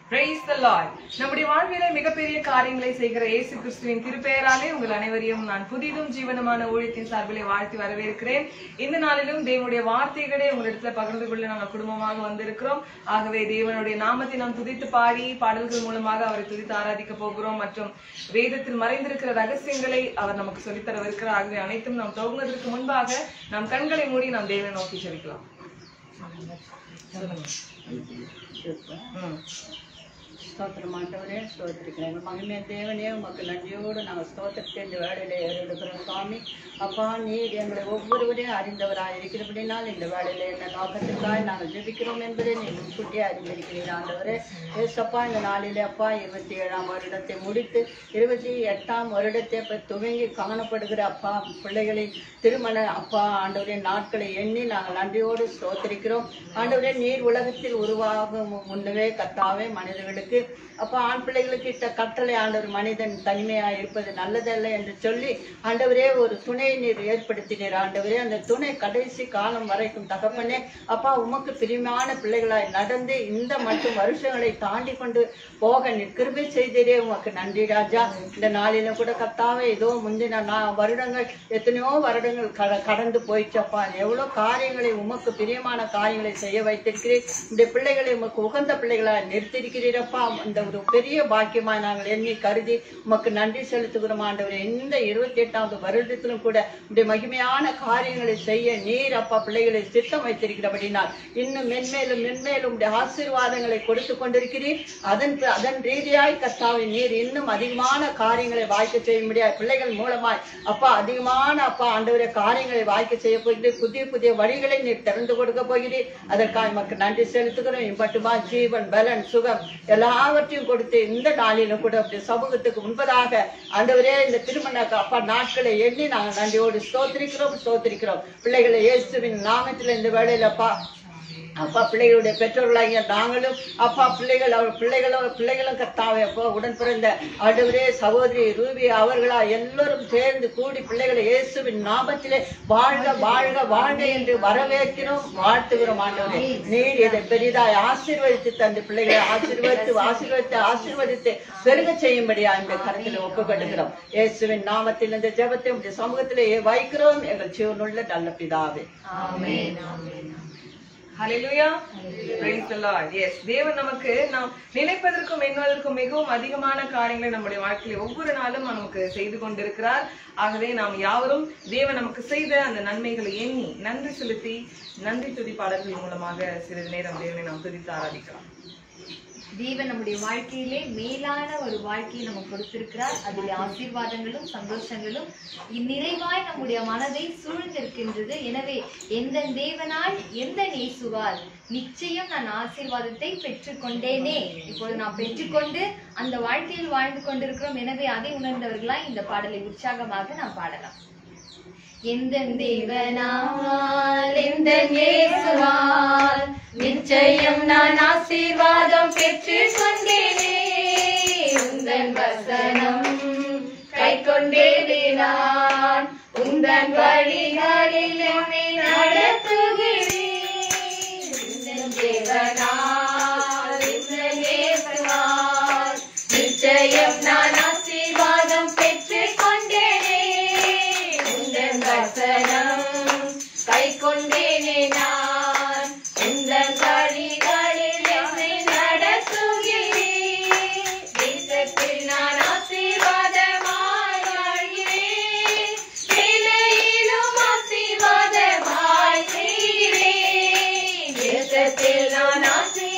Praise the Lord. நம்முடைய வாழ்வில மிகப்பெரிய காரியங்களை செய்கிற இயேசு கிறிஸ்துவின் திருப்பெயராலே உங்கள் அனைவரையும் நான் புதிதும் ஜீவனமான ஊழியத்தின் சார்பிலே வாழ்த்தி வரவேற்கிறேன் இந்த நாளிலும் தேவனுடைய வார்த்தைகளே உங்களிடத்துல பகிர்ந்து கொள்ள நாங்கள் குடும்பமாக வந்திருக்கிறோம் ஆகவே தேவனுடைய நாமத்தை நாம் துதித்து பாடி பாடல்கள் மூலமாக அவரை துதித்து ஆராதிக்க போகிறோம் மற்றும் வேதத்தில் மறைந்திருக்கிற ரகசியங்களை அவர் நமக்கு சொல்லித்தரவிருக்கிறார் ஆகவே அனைத்தும் நாம் துவங்குவதற்கு முன்பாக நாம் கண்களை மூடி நாம் தேவனை நோக்கி செவிக்கலாம் ம். ஸ்தோத்திரம் ஆண்டவரே ஸ்தோத்திரிக்கிறேன் எங்கள் மகிமே தேவனே உமக்கு நன்றியோடு நாங்கள் ஸ்தோத்திரத்தை இந்த வேலையில ஏறெடுக்கிறோம் சுவாமி அப்பா நீர் எங்களை ஒவ்வொருவரையும் அறிந்தவராக இருக்கிறபடினால் இந்த வேலையில என்ன நோக்கத்திற்காக நாங்கள் ஜெபிக்கிறோம் என்பதை நீ முன்கூட்டியே அறிந்திருக்கிறீர் ஆண்டவரே ஏசப்பா இந்த நாளிலே அப்பா இருபத்தி ஏழாம் வருடத்தை முடித்து இருபத்தி எட்டாம் வருடத்தை இப்ப துவங்கி காணப்படுகிற அப்பா பிள்ளைகளின் திருமண அப்பா ஆண்டவரின் நாட்களை எண்ணி நாங்கள் நன்றியோடு ஸ்தோத்திரிக்கிறோம் ஆண்டவரே நீர் உலகத்தில் உருவாகும் முன்னவே கத்தாவே மனிதர்களுக்கு அப்பா ஆண் பிள்ளைகளுக்கு இட்ட கட்டளை ஆண்டவர் மனிதன் தனிமையா இருப்பது நல்லதல்ல என்று சொல்லி ஆண்டவரே ஒரு துணையை நீர் ஏற்படுத்தினீர் ஆண்டவரே அந்த துணை கடைசி காலம் வரைக்கும் தகப்பனே அப்பா உமக்கு பிரியமான பிள்ளைகளாய் நடந்து இந்த மற்றும் வருஷங்களை தாண்டி கொண்டு போக நீர் கிருபை செய்தீரே உமக்கு நன்றி ராஜா இந்த நாளிலும் கூட கத்தாவே ஏதோ முந்தின நா- வருடங்கள் எத்தனையோ வருடங்கள் கட- கடந்து போயிடுச்சப்பா எவ்வளவு காரியங்களை உமக்கு பிரியமான காரியங்களை செய்ய வைத்திருக்கிறீர் இந்த பிள்ளைகளை உமக்கு உகந்த பிள்ளைகளாய் நிறுத்திருக்கிறீரப்பா இந்த ஒரு பெரிய பாக்கியமாய் நாங்கள் எண்ணி கருதி உமக்கு நன்றி செலுத்துகிறோம் ஆண்டவரே இந்த இருபத்தி எட்டாவது வருடத்திலும் கூட இந்த மகிமையான காரியங்களை செய்ய நீர் அப்பா பிள்ளைகளை சித்தம் வைத்திருக்கிறபடினால் இன்னும் மென்மேலும் மென்மேலும் உடைய ஆசீர்வாதங்களை கொடுத்து கொண்டிருக்கிறீர் அதன் அதன் ரீதியாய் கர்த்தாவை நீர் இன்னும் அதிகமான காரியங்களை வாய்க்க செய்ய முடியாது பிள்ளைகள் மூலமாய் அப்பா அதிகமான அப்பா ஆண்டவரே காரியங்களை வாய்க்க செய்ய போகிறீர் புதிய புதிய வழிகளை நீர் திறந்து கொடுக்க போகிறீர் அதற்காக நமக்கு நன்றி செலுத்துகிறோம் இம்பட்டுமா ஜீவன் பலன் சுகம் எல்லாவற்றையும் கொடுத்து இந்த நாளிலும் கூட அப்படி சமூகத்துக்கு முன்பதாக ஆண்டவரே இந்த திருமண அப்பா நாட்களை எண்ணி நாங்கள் நன்றியோடு ஸ்தோத்திரிக்கிறோம் ஸ்தோத்திரிக்கிறோம் பிள்ளைகளை இயேசுவின் நாமத்தில் இந்த வேளையில அப்பா அப்பா பிள்ளைகளுடைய பெற்றோர்களாகிய நாங்களும் அப்பா பிள்ளைகள் அவர் பிள்ளைகளும் பிள்ளைகளும் கத்தாவே அப்பா உடன் பிறந்த ஆண்டவரே சகோதரி ரூபி அவர்களா எல்லோரும் சேர்ந்து கூடி பிள்ளைகளை இயேசுவின் நாமத்திலே வாழ்க வாழ்க வாழ்க என்று வரவேற்கிறோம் வாழ்த்துகிறோம் ஆண்டவரே நீர் இதை பெரிதாய் ஆசீர்வதித்து தந்த பிள்ளைகளை ஆசீர்வதித்து ஆசீர்வதித்து ஆசீர்வதித்து பெருக செய்யும்படியா இந்த கருத்தில் ஒப்புக்கொடுக்கிறோம் இயேசுவின் நாமத்தில் இந்த ஜெபத்தை உடைய சமூகத்திலே வைக்கிறோம் எங்கள் ஜீவனுள்ள நல்ல பிதாவே Hallelujah. Praise the Lord. Yes. தேவன் நமக்கு நாம் நினைப்பதற்கும் எண்ணுவதற்கும் மிகவும் அதிகமான காரியங்களை நம்முடைய வாழ்க்கையில ஒவ்வொரு நாளும் நமக்கு செய்து கொண்டிருக்கிறார் ஆகவே நாம் யாவரும் தேவன் நமக்கு செய்த அந்த நன்மைகளை எண்ணி நன்றி செலுத்தி நன்றி துதி பாடல்கள் மூலமாக சிறிது நேரம் தேவனை நாம் துதித்து ஆராதிக்கலாம் தேவன் நம்முடைய வாழ்க்கையிலே மேலான ஒரு வாழ்க்கையை நமக்கு கொடுத்திருக்கிறார் அதில் ஆசீர்வாதங்களும் சந்தோஷங்களும் இந்நிறைவாய் நம்முடைய மனதை சூழ்ந்திருக்கின்றது எனவே எந்த தேவனால் எந்த நேசுவால் நிச்சயம் நான் ஆசீர்வாதத்தை பெற்றுக்கொண்டேனே இப்பொழுது நாம் பெற்றுக்கொண்டு அந்த வாழ்க்கையில் வாழ்ந்து கொண்டிருக்கிறோம் எனவே அதை உணர்ந்தவர்களாய் இந்த பாடலை உற்சாகமாக நாம் பாடலாம் எந்த தேவனால் எந்த இயேசுவால் நிச்சயம் நான் ஆசீர்வாதம் பெற்று கொண்டேனே உந்தன் வசனம் கை கொண்டேனே நான் உந்தன் வழிகளில் என்னை நடத்துகிறேன் உந்தன் தேவனால் இந்த இயேசுவால் நிச்சயம் நான் ஆசீர்வாதம் பெற்று கொண்டேனே உந்தன் வசனம் கை கொண்டேனே நான் உந்தன் வழிகளில் என்னை நடத்துகிறேன் தேசத்தில் நான் ஆசீர்வாதமாய் வாழ்கிறேன் வேலையிலும் ஆசீர்வாதமாய் செய்கிறேன் தேசத்தில் நான் ஆசீர்வாதமாய்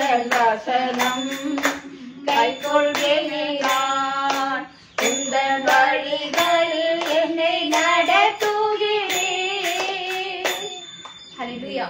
வசனம் கைக்கொள்வேனே நான் இந்த வழிகளில் என்னை நடத்துகிறேன் ஹalleluya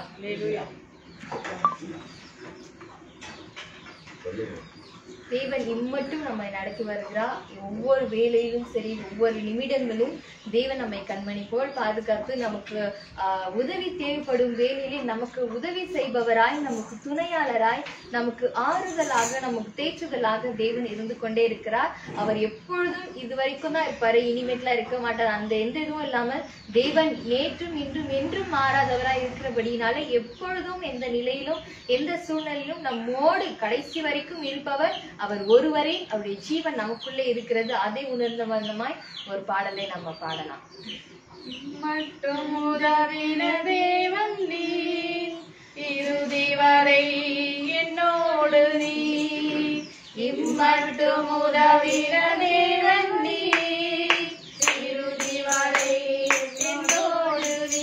தேவன் இம்மட்டும் நம்மை நடத்தி வருகிறார் ஒவ்வொரு வேலையிலும் சரி ஒவ்வொரு நிமிடங்களும் தேவன் நம்மை கண்மணி போல் பாதுகாத்து நமக்கு ஆஹ், உதவி தேவைப்படும் வேலையில் நமக்கு உதவி செய்பவராய் நமக்கு துணையாளராய் நமக்கு ஆறுதலாக நமக்கு தேற்றுதலாக தேவன் இருந்து கொண்டே இருக்கிறார் அவர் எப்பொழுதும் இது வரைக்கும் தான் இருப்பாரு இனிமேட்லாம் இருக்க மாட்டார் அந்த எந்த இதுவும் இல்லாமல் தேவன் நேற்றும் இன்றும் என்றும் மாறாதவராய் இருக்கிறபடினால எப்பொழுதும் எந்த நிலையிலும் எந்த சூழ்நிலையிலும் நம்மோடு கடைசி வரைக்கும் இருப்பவர் அவர் ஒருவரே அவருடைய ஜீவன் நமக்குள்ளே இருக்கிறது அதை உணர்ந்த வண்ணமாய் ஒரு பாடலை நம்ம பாடலாம் மட்டும் உதவின தேவன் நீ இறுதி வரை என்னோடு நீ இம்மட்டும் உதவின தேவன் நீ இறுதி வரை என்னோடு நீ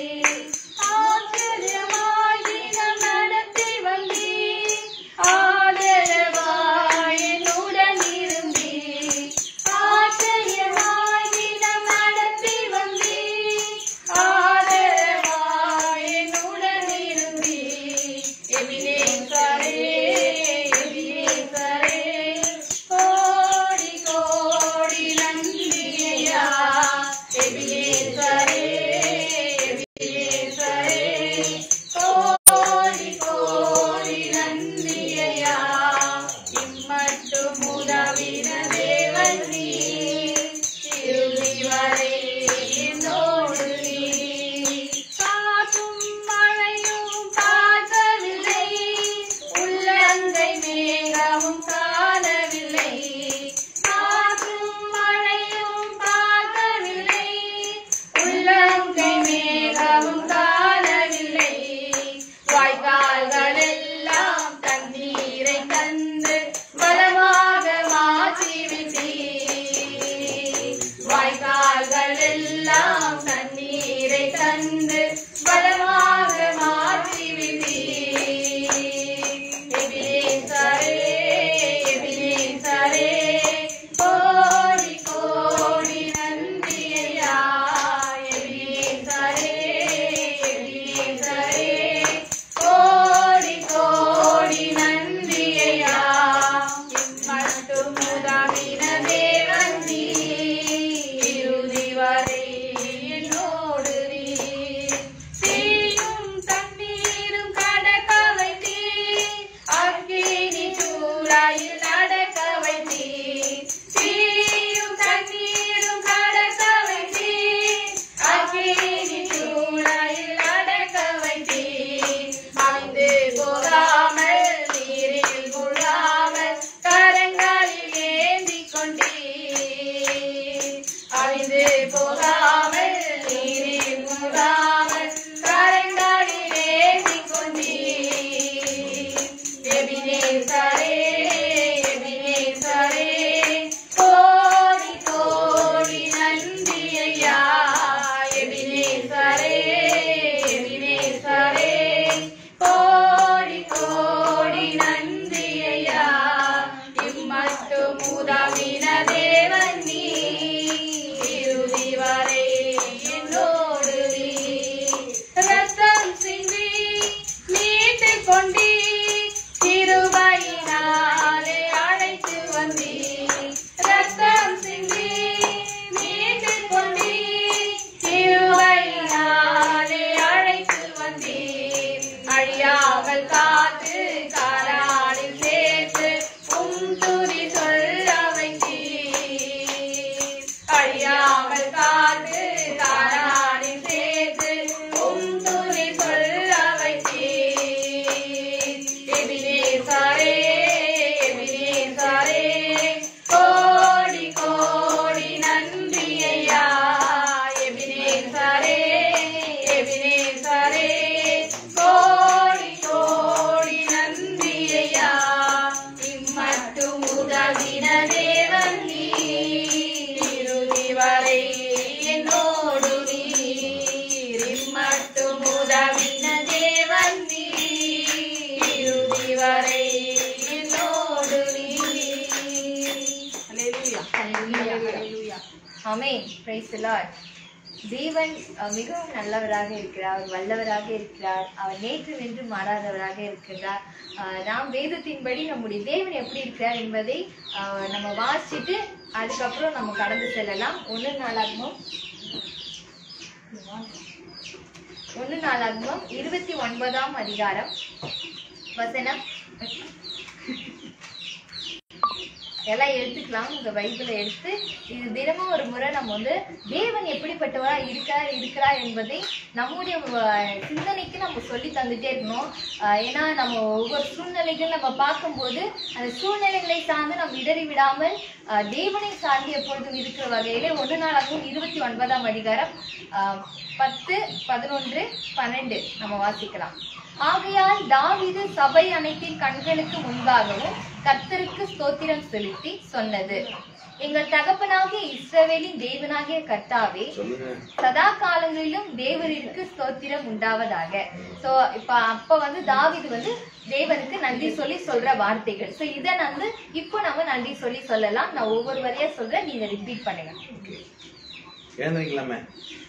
ஆச்சரியமாய் தினம் நடத்தி வந்தீர் ஆதரவாய் என்னுடன் இருந்தீர் ஆச்சரியமாய் தினம் நடத்தி வந்தீர் ஆதரவாய் என்னுடன் இருந்தீர் எபினேசரே எபினேசரே கோடி கோடி நன்றியா எபினேசரே எபினேசரே கோடி கோடி நன்றியா இம்மட்டும் உதவின தேவன் நீ இறுதி வரை என்னோடு நீ காற்றும் மழையும் பார்க்கவில்லை உள்ளங்கை மேகமும் காணவில்லை காற்றும் மழையும் பார்க்கவில்லை உள்ளங்கை மேகமும் காணவில்லை வாய்க்கால்கள் எல்லாம் தண்ணீரை தந்து பலமாக மாற்றிவிட்டீர் வாய்க்கால்கள் எல்லாம் தண்ணீரை தந்து பலமாக மாற்றிவிட்டீர் எபினேசரே எபினேசரே கோடி கோடி நன்றி ஐயா எபினேசரே எபினேசரே கோடி கோடி நன்றி ஐயா இம்மட்டும் உதவின தேவன் நீ இறுதி வரை என்னோடு நீ தீயும் தண்ணீரும் கடக்க வைத்தீர் அக்கினி சூழாயில் நடக்க வைத்தீர் தீயும் தண்ணீரும் கடக்க வைத்தீர் அக்கினி சூழாயில் நடக்க வைத்தீர் அழிந்து போகாமல் நீரில் முழாமல் கரங்களில் ஏந்தி கொண்டீர் அழிந்து போகாமல் நீரில் முழாமல் கரங்களில் ஏந்தி கொண்டீர் எபினேசரே எபினேசரே கோடி கோடி நன்றி ஐயா எபினேசரே எபினேசரே கோடி கோடி நன்றி ஐயா இம்மட்டும் உதவின தேவன் நீ இறுதி வரை என்னோடு நீ ரத்தம் சிந்தி மீட்டுக் கொண்டீ திருபையினால் ஆமென் பிரைஸ் லார்ட் தேவன் அஹ், மிகவும் நல்லவராக இருக்கிறார் அவர் வல்லவராக இருக்கிறார் அவர் நேற்று நின்று மாறாதவராக இருக்கிறார் அஹ், நாம் வேதத்தின்படி நம்முடைய தேவன் எப்படி இருக்கிறார் என்பதை அஹ், நம்ம வாசிச்சுட்டு அதுக்கப்புறம் நம்ம கடந்து செல்லலாம் ஒன்று நாளாகமும் ஒன்று நாளாகமும் இருபத்தி ஒன்பதாம் அதிகாரம் வசனம் எல்லாம் எடுத்துக்கலாம் உங்க பைபிளை எடுத்து இது தினமும் ஒரு முறை நம்ம வந்து தேவன் எப்படிப்பட்டவரா இருக்கிறார் இருக்கிறார் என்பதை நம்முடைய அஹ், சிந்தனைக்கு நம்ம சொல்லி தந்துட்டே இருக்கணும் அஹ், ஏன்னா நம்ம ஒவ்வொரு சூழ்நிலைகள் நம்ம பார்க்கும்போது அந்த சூழ்நிலைகளை சார்ந்து நம்ம இடறி விடாமல் அஹ், தேவனை சார்ந்து எப்பொழுதும் இருக்கிற வகையிலே ஒன்று நாளாகவும் இருபத்தி ஒன்பதாம் அதிகாரம் அஹ், பத்து பதினொன்று பன்னெண்டு நம்ம வாசிக்கலாம் ஆகையால் தாவீது சபை அனைத்தின் கண்களுக்கு முன்பாகவும் கர்த்தருக்கு ஸ்தோத்திரம் செலுத்தி சொன்னது எங்கள் தகப்பனாகிய இஸ்ரவேலின் தேவனாகிய கர்த்தாவே சொல்லுங்க சதா காலங்களிலும் தேவரிற்கு ஸ்தோத்திரம் உண்டாவதாக சோ இப்ப அப்ப வந்து தாவீது வந்து தேவனுக்கு நன்றி சொல்லி சொல்ற வார்த்தைகள் சோ இத வந்து இப்போ நம்ம நன்றி சொல்லி சொல்லலாம் நான் ஒவ்வொரு வரையா சொல்றேன் நீங்க ரிப்பீட் பண்ணுங்க ஓகே எழுந்திருக்கலாமே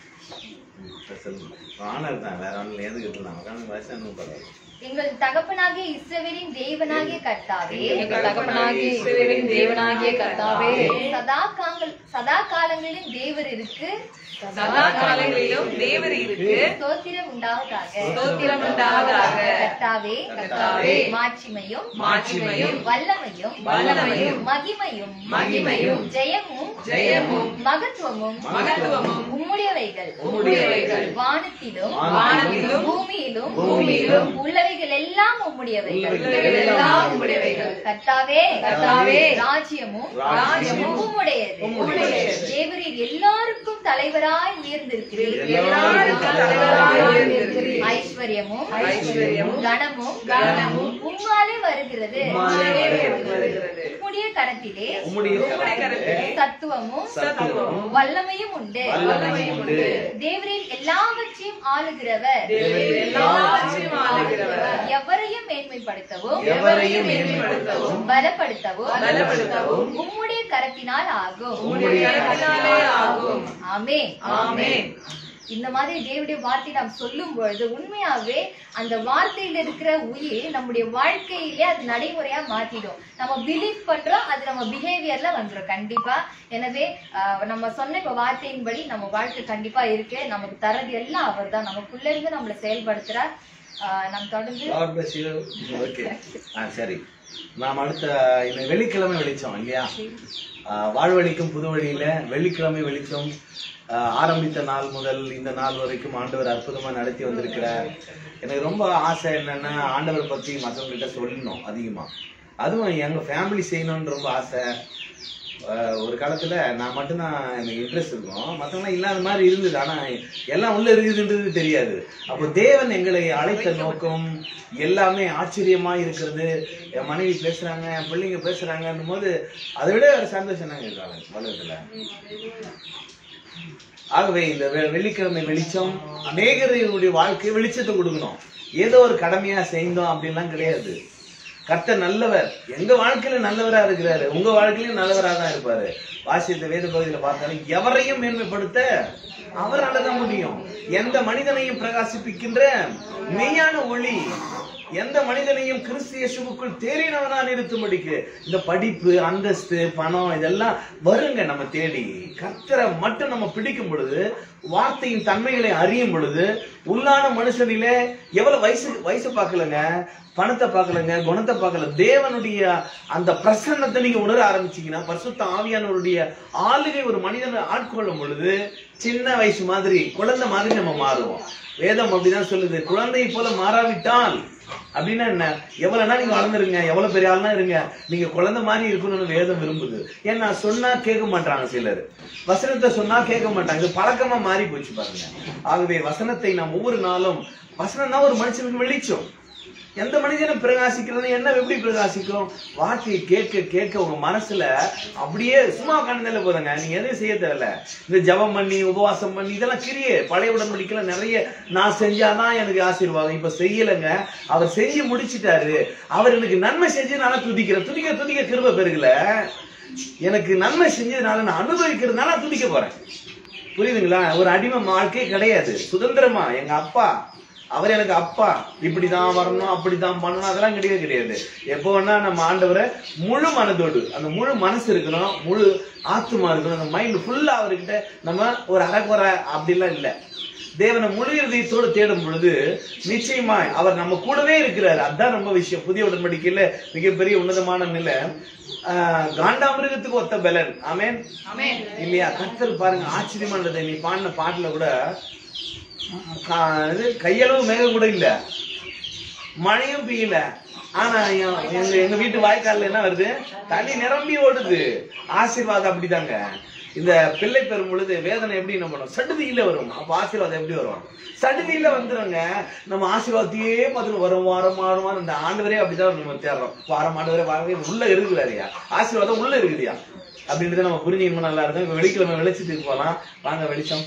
சொல்லுங்க ஆனர் தான் வேற ஒன்றும் எழுந்துக்கிட்டு இருந்தாங்க உட்காந்து வயசு என்ன பரவாயில்ல எங்கள் தகப்பனாகிய இஸ்ரவேலின் தேவனாகிய கர்த்தாவே எங்கள் தகப்பனாகிய இஸ்ரவேலின் தேவனாகிய கர்த்தாவே சதா காங்கள் சதா காலங்களிலும் தேவர் இருக்கு சதா காலங்களிலும் தேவர் இருக்கு ஸ்தோத்திரம் உண்டாவதாக ஸ்தோத்திரம் உண்டாவதாக. கர்த்தாவே கர்த்தாவே, மாட்சிமையும் மாட்சிமையும், வல்லமையும் வல்லமையும், மகிமையும் மகிமையும், ஜெயமும் ஜெயமும், மகத்துவமும் மகத்துவமும், உம்முடையவைகள் உம்முடையவைகள், வானத்திலும் வானத்திலும், பூமியிலும் பூமியிலும், உள்ளவைகள் எல்லாம் உம்முடையவைகள் உள்ளவைகள் எல்லாம் உம்முடையவைகள். கர்த்தாவே கர்த்தாவே, ராஜ்யமும் ராஜ்யமும் உம்முடையது உம்முடையது. தேவரீர் எல்லாருக்கும் தலைவராய் உயர்ந்திருக்கிறீர் எல்லாருக்கும் தலைவராய் உயர்ந்திருக்கிறீர். ஐஸ்வர்யமும் ஐஸ்வர்யமும், கனமும் கனமும், உம்மாலே வருகிறது உம்மாலே வருகிறது. உம்முடைய கரத்திலே உம்முடைய உம்முடைய கரத்திலே சத்துவமும் சத்துவமும், வல்லமையும் உண்டு வல்லமையும் உண்டு. தேவரீர் எல்லாவற்றையும் ஆளுகிறவர் தேவரீர் எல்லாவற்றையும் ஆளுகிறவர். எவரையும் மேன்மைப்படுத்தவும் எவரையும் மேன்மைப்படுத்தவும், பலப்படுத்தவும் பலப்படுத்தவும், உம்முடைய கரத்தினால் ஆகும் உம்முடைய கரத்தினாலே ஆகும். ஆமென் ஆமென். இந்த மாதிரி தேவனுடைய வார்த்தை நாம் சொல்லும் பொழுது உண்மையாவே அந்த வார்த்தையில இருக்கிற உயிர் நம்முடைய வாழ்க்கையிலே அது நடைமுறையா மாத்திடும் நம்ம பிலீவ் பண்றோம் அது நம்ம பிஹேவியர்ல வந்துடும் கண்டிப்பா எனவே ஆஹ், நம்ம சொன்ன இப்ப வார்த்தையின்படி நம்ம வாழ்க்கை கண்டிப்பா இருக்கு நமக்கு தரது எல்லாம் அவர் தான் நமக்குள்ள இருந்து நம்மளை செயல்படுத்துறார் ஆஹ், நாம் தொடர்ந்து God bless you. Okay. ஆ சரி நாம் அடுத்த இந்த வெள்ளிக்கிழமை வெளிச்சம் இல்லையா ஆ, வாழ்வழிக்கும் புது வழியில வெள்ளிக்கிழமை வெளிச்சம் ஆ, ஆரம்பித்த நாள் முதல் இந்த நாள் வரைக்கும் ஆண்டவர் அற்புதமா நடத்தி வந்திருக்கிறார் எனக்கு ரொம்ப ஆசை என்னன்னா ஆண்டவர் பத்தி மற்றவங்ககிட்ட சொல்லணும் அதிகமா அதுவும் எங்க ஃபேமிலி செய்யணும்னு ரொம்ப ஆசை ஆஹ் ஒரு காலத்துல நான் மட்டும்தான் எனக்கு இன்ட்ரெஸ்ட் இருக்கும் மற்றவங்களாம் இல்லாத மாதிரி இருந்தது ஆனா எல்லாம் உள்ள இருக்குதுன்றது தெரியாது அப்போ தேவன் எங்களை அழைத்த நோக்கம் எல்லாமே ஆச்சரியமா இருக்கிறது என் மனைவி பேசுறாங்க என் பிள்ளைங்க பேசுறாங்கன்னும் போது அதை விட ஒரு சந்தோஷம் தாங்க இருக்காங்க உலகத்துல ஆகவே இந்த வெ- வெள்ளிக்கிழமை வெளிச்சம் அநேகருடைய வாழ்க்கை வெளிச்சத்தை கொடுக்கணும் ஏதோ ஒரு கடமையா செய்தோம் அப்படின்லாம் கிடையாது கர்த்தர் நல்லவர் எங்க வாழ்க்கையில நல்லவரா இருக்கிறாரு உங்க வாழ்க்கையிலும் நல்லவரா தான் இருப்பாரு வாசித்த வேத பகுதியில பார்த்தாலும் எவரையும் மேன்மைப்படுத்த அவரால தான் முடியும் எந்த மனிதனையும் பிரகாசிப்பிக்கின்ற மெய்யான ஒளி எந்த மனிதனையும் கிறிஸ்து இயேசுவுக்குள் தேறினவனா நிறுத்தும்படிக்கு இந்த படிப்பு அந்தஸ்து பணம் இதெல்லாம் வருங்க நம்ம தேடி கர்த்தரை மட்டும் நம்ம பிடிக்கும் பொழுது வார்த்தையின் தன்மைகளை அறியும் பொழுது உள்ளான மனுஷனிலே எவ்வளவு வயசு வயசு பார்க்கலங்க பணத்தை பார்க்கலங்க குணத்தை பார்க்கல தேவனுடைய அந்த பிரசன்னத்தை நீங்க உணர ஆரம்பிச்சீங்கன்னா பரிசுத்த ஆவியானவருடைய ஆளுகை ஒரு மனிதனை ஆட்கொள்ளும் பொழுது சின்ன வயசு மாதிரி குழந்தை மாதிரி நம்ம மாறுவோம் வேதம் அப்படிதான் சொல்லுது குழந்தையை போல மாறாவிட்டால் அப்படின்னா என்ன எவ்வளவு நாள் நீங்க வளர்ந்துருங்க எவ்வளவு பெரிய ஆள்னா இருங்க நீங்க குழந்தை மாதிரி இருக்கணும்னு வேதம் விரும்புது ஏன்னா சொன்னா கேட்க மாட்டாங்க சிலர் வசனத்தை சொன்னா கேட்க மாட்டாங்க இது பழக்கமா மாறி போச்சு பாருங்க ஆகவே வசனத்தை நாம் ஒவ்வொரு நாளும் வசனம் தான் ஒரு மனுஷனுக்கு வெளிச்சம் எந்த மனிதனும் பிரகாசிக்கிறது என்ன எப்படி பிரகாசிக்கும் வார்த்தையை கேட்க கேட்க உங்க மனசுல அப்படியே சும்மா உட்காந்துல போதுங்க நீங்க எதையும் செய்ய தேவையில்ல இந்த ஜெபம் பண்ணி உபவாசம் பண்ணி இதெல்லாம் கிரியே பழைய உடன்படிக்கையில நிறைய நான் செஞ்சாதான் எனக்கு ஆசீர்வாதம் இப்ப செய்யலைங்க அவர் செஞ்சு முடிச்சிட்டாரு அவர் எனக்கு நன்மை செஞ்சதுனால துதிக்கிறேன் துதிக்க துதிக்க திரும்ப பெருகல எனக்கு நன்மை செஞ்சதுனால நான் அனுபவிக்கிறதுனால நான் துதிக்க போறேன் புரியுதுங்களா ஒரு அடிமை வாழ்க்கை கிடையாது சுதந்திரமா எங்க அப்பா அவர் எனக்கு அப்பா இப்படிதான் வரணும் அப்படிதான் பண்ணணும் அதெல்லாம் கிடையவே கிடையாது எப்போ வேணா நம்ம ஆண்டவரை முழு மனதோடு அந்த முழு மனசு இருக்கணும் முழு ஆத்துமா இருக்கணும் அந்த மைண்ட் ஃபுல்லா அவர்கிட்ட நம்ம ஒரு அரைக்குறை அப்படிலாம் இல்லை தேவனை முழு இதயத்தோடு தேடும் பொழுது நிச்சயமாய் அவர் நம்ம கூடவே இருக்கிறார் அதான் ரொம்ப விஷயம் புதிய உடன்படிக்கையில மிகப்பெரிய உன்னதமான நிலை ஆஹ் காண்டாமிருகத்துக்கு ஒத்த பலன் ஆமென் ஆமென் இல்லையா கர்த்தர் பாருங்க ஆச்சரியமானது நீ பாடின பாட்டுல கூட கா- இது கையளவு மேகம் கூட இல்ல மழையும் பெய்யல ஆனா என்- எங்க எங்க வீட்டு வாய்க்கால்ல என்ன வருது தண்ணி நிரம்பி ஓடுது ஆசீர்வாதம் அப்படிதாங்க இந்த பிள்ளை பெறும் பொழுது வேதனை எப்படி என்ன பண்ணும் சடுதியில வரும் அப்ப ஆசீர்வாதம் எப்படி வரும் சடுதியில வந்துருங்க நம்ம ஆசீர்வாதத்தையே பார்த்துட்டு வரும் வாரம் வாரம் வாரம் இந்த ஆண்டவரே அப்படிதான் நம்ம தேடுறோம் வாரம் ஆண்டவரே வாரம் உள்ள இருக்குறாருயா ஆசீர்வாதம் உள்ள இருக்குதுயா அப்படின்றத நம்ம புரிஞ்சுக்கணும் நல்லா இருக்கும் இப்ப வெள்ளிக்கிழமை வெளிச்சத்துக்கு போலாம் வாங்க வெளிச்சம்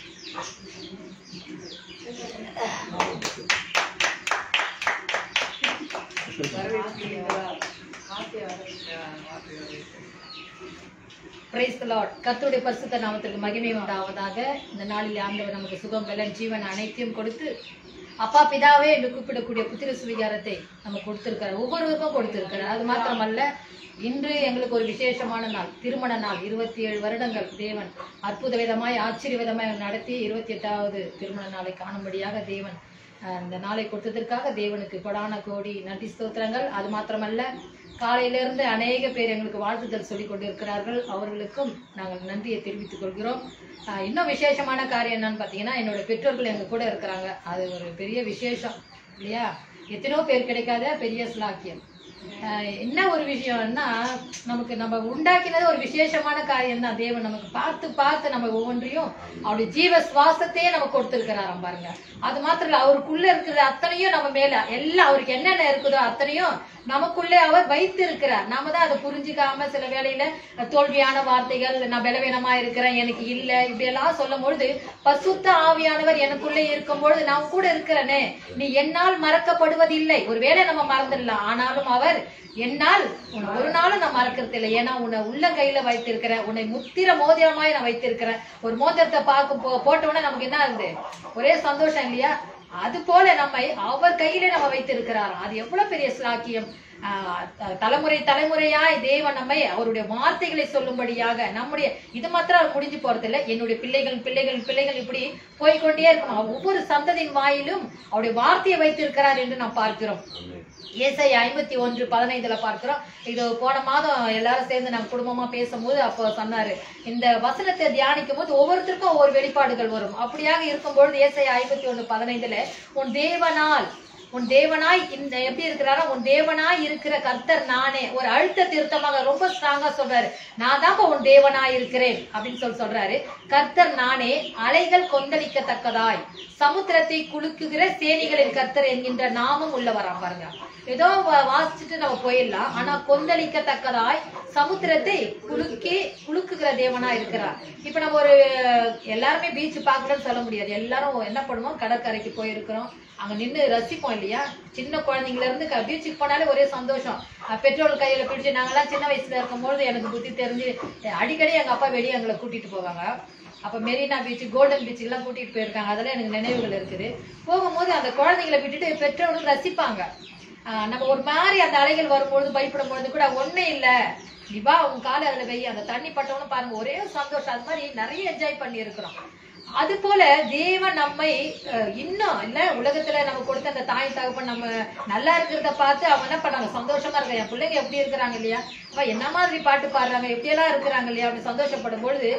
பிரைஸ் லார்ட் கர்த்தருடைய பரிசுத்த நாமத்திற்கு மகிமை உண்டாவதாக இந்த நாளில் ஆண்டவர் நமக்கு சுகம் பலன் ஜீவன் அனைத்தையும் கொடுத்து அப்பா பிதாவே என்று கூப்பிடக்கூடிய புத்திர சுவிகாரத்தை நம்ம கொடுத்திருக்கிறார் ஒவ்வொருவருக்கும் கொடுத்திருக்கிறார் அது மாத்திரமல்ல இன்று எங்களுக்கு ஒரு விசேஷமான நாள் திருமண நாள் இருபத்தி ஏழு வருடங்கள் தேவன் அற்புத விதமாய் ஆச்சரிய விதமாய் நடத்தி இருபத்தி எட்டாவது திருமண நாளை காணும்படியாக தேவன் அஹ், இந்த நாளை கொடுத்ததற்காக தேவனுக்கு கொடான கோடி நன்றி ஸ்தோத்திரங்கள் அது மாத்திரமல்ல காலையிலிருந்து அநேக பேர் எங்களுக்கு வாழ்த்துதல் சொல்லிக் கொண்டிருக்கிறார்கள் அவர்களுக்கும் நாங்கள் நன்றியை தெரிவித்துக் கொள்கிறோம் ஆஹ் இன்னும் விசேஷமான காரியம் என்னன்னு பார்த்தீங்கன்னா என்னோட பெற்றோர்கள் எங்க கூட இருக்கிறாங்க அது ஒரு பெரிய விசேஷம் இல்லையா எத்தனையோ பேர் கிடைக்காத பெரிய ஸ்லாக்கியம் ஆஹ் என்ன ஒரு விஷயம்னா நமக்கு நம்ம உண்டாக்கினது ஒரு விசேஷமான காரியம் தான் தேவன் நமக்கு பார்த்து பார்த்து நம்ம ஒவ்வொன்றையும் அவருடைய ஜீவ சுவாசத்தையே நமக்கு கொடுத்துருக்கிறாராம் பாருங்க அது மாத்திரம் இல்ல அவருக்குள்ள இருக்கிற அத்தனையும் நம்ம மேல எல்லாம் அவருக்கு என்னென்ன இருக்குதோ அத்தனையும் நமக்குள்ளே அவர் வைத்து இருக்கிறார் நாம தான் அதை புரிஞ்சுக்காம சில வேளையில தோல்வியான வார்த்தைகள் நான் பலவீனமா இருக்கிறேன் எனக்கு இல்ல இப்படி எல்லாம் சொல்லும் பொழுது பசுத்த ஆவியானவர் எனக்குள்ளே இருக்கும் பொழுது நான் கூட இருக்கிறேனே நீ என்னால் மறக்கப்படுவதில்லை ஒருவேளை நம்ம மறந்துடலாம் ஆனாலும் அவர் என்னால் உன்னை ஒரு நாளும் நான் மறக்கிறது இல்லை ஏன்னா உன்னை உள்ள கையில வைத்திருக்கிறேன் உன்னை முத்திர மோதிரமாய் நான் வைத்திருக்கிறேன் ஒரு மோதிரத்தை பார்க்க போ போட்ட உடனே நமக்கு என்ன ஆகுது ஒரே சந்தோஷம் இல்லையா அது போல நம்மை அவர் கையிலே நம்ம வைத்திருக்கிறார் அது எவ்வளவு பெரிய ஸ்லாக்கியம் ஆஹ் த- தலைமுறை தலைமுறையாய் தேவன் நம்மை அவருடைய வார்த்தைகளை சொல்லும்படியாக நம்முடைய இது மாத்திரம் அவர் முடிஞ்சு போறதில்ல என்னுடைய பிள்ளைகள் பிள்ளைகள் பிள்ளைகள் இப்படி போய்க்கொண்டே இருக்கும் அவர் ஒவ்வொரு சந்ததியின் வாயிலும் அவருடைய வார்த்தையை வைத்திருக்கிறார் என்று நாம் பார்க்கிறோம் ஏசை ஐம்பத்தி ஒன்று பதினைந்துல பார்க்கிறோம் இது போன மாதம் எல்லாரும் சேர்ந்து நாங்க குடும்பமா பேசும்போது அப்போ சொன்னாரு இந்த வசனத்தை தியானிக்கும் போது ஒவ்வொருத்தருக்கும் ஒவ்வொரு வெளிப்பாடுகள் வரும் அப்படியாக இருக்கும்பொழுது ஏசை ஐம்பத்தி ஒன்று பதினைந்துல உன் தேவனால் உன் தேவனாய் இந்த எப்படி இருக்கிறாரோ உன் தேவனாய் இருக்கிற கர்த்தர் நானே ஒரு அழுத்த திருத்தமாக ரொம்ப ஸ்ட்ராங்கா சொல்றாரு நான் தான் உன் தேவனாய் இருக்கிறேன் அப்படின்னு சொல்லி சொல்றாரு கர்த்தர் நானே அலைகள் கொந்தளிக்கத்தக்கதாய் சமுத்திரத்தை குலுக்குகிற சேனிகளின் கர்த்தர் என்கின்ற நாமம் உள்ளவராம் பாருங்க ஏதோ வா- வாசிச்சுட்டு நம்ம போயிடலாம் ஆனா கொந்தளிக்கத்தக்கதாய் சமுத்திரத்தை குலுக்கி குலுக்குகிற தேவனா இருக்கிறார் இப்ப நம்ம ஒரு எல்லாருமே பீச் பார்க்கலன்னு சொல்ல முடியாது எல்லாரும் என்ன பண்ணுவோம் கடற்கரைக்கு போயிருக்கிறோம் அங்க நின்னு ரசிப்போம் இல்லையா சின்ன குழந்தைங்கள இருந்து க- பீச்சுக்கு போனாலே ஒரே சந்தோஷம் அஹ் பெட்ரோல் கையில பிடிச்சு நாங்கெல்லாம் சின்ன வயசுல இருக்கும்போது எனக்கு புத்தி தெரிஞ்சு அஹ் அடிக்கடி எங்க அப்பா வெளியே எங்களை கூட்டிட்டு போவாங்க அப்ப மெரினா பீச் கோல்டன் பீச் எல்லாம் கூட்டிட்டு போயிருக்காங்க அதெல்லாம் எனக்கு நினைவுகள் இருக்குது போகும்போது அந்த குழந்தைங்களை விட்டுட்டு பெற்றோர்கள் ரசிப்பாங்க ஆஹ் நம்ம ஒரு மாதிரி அந்த அலைகள் வரும்பொழுது பயப்படும் பொழுது கூட ஒண்ணே இல்ல நீ வா உன் காலை அதுல வை அந்த தண்ணி பட்டவனும் பாருங்க ஒரே ஒரு சந்தோஷம் அது மாதிரி நிறைய என்ஜாய் பண்ணி இருக்கிறோம் அது போல தேவன் நம்மை அஹ், இன்னும் இல்ல உலகத்துல நம்ம கொடுத்த அந்த தாய் தகப்பன் நம்ம நல்லா இருக்கிறத பார்த்து அவங்க என்ன பண்ணாங்க சந்தோஷமா இருக்க என் பிள்ளைங்க எப்படி இருக்கிறாங்க இல்லையா அப்ப என்ன மாதிரி பாட்டு பாடுறாங்க எப்படி எல்லாம் இருக்கிறாங்க இல்லையா அப்படி சந்தோஷப்படும் பொழுது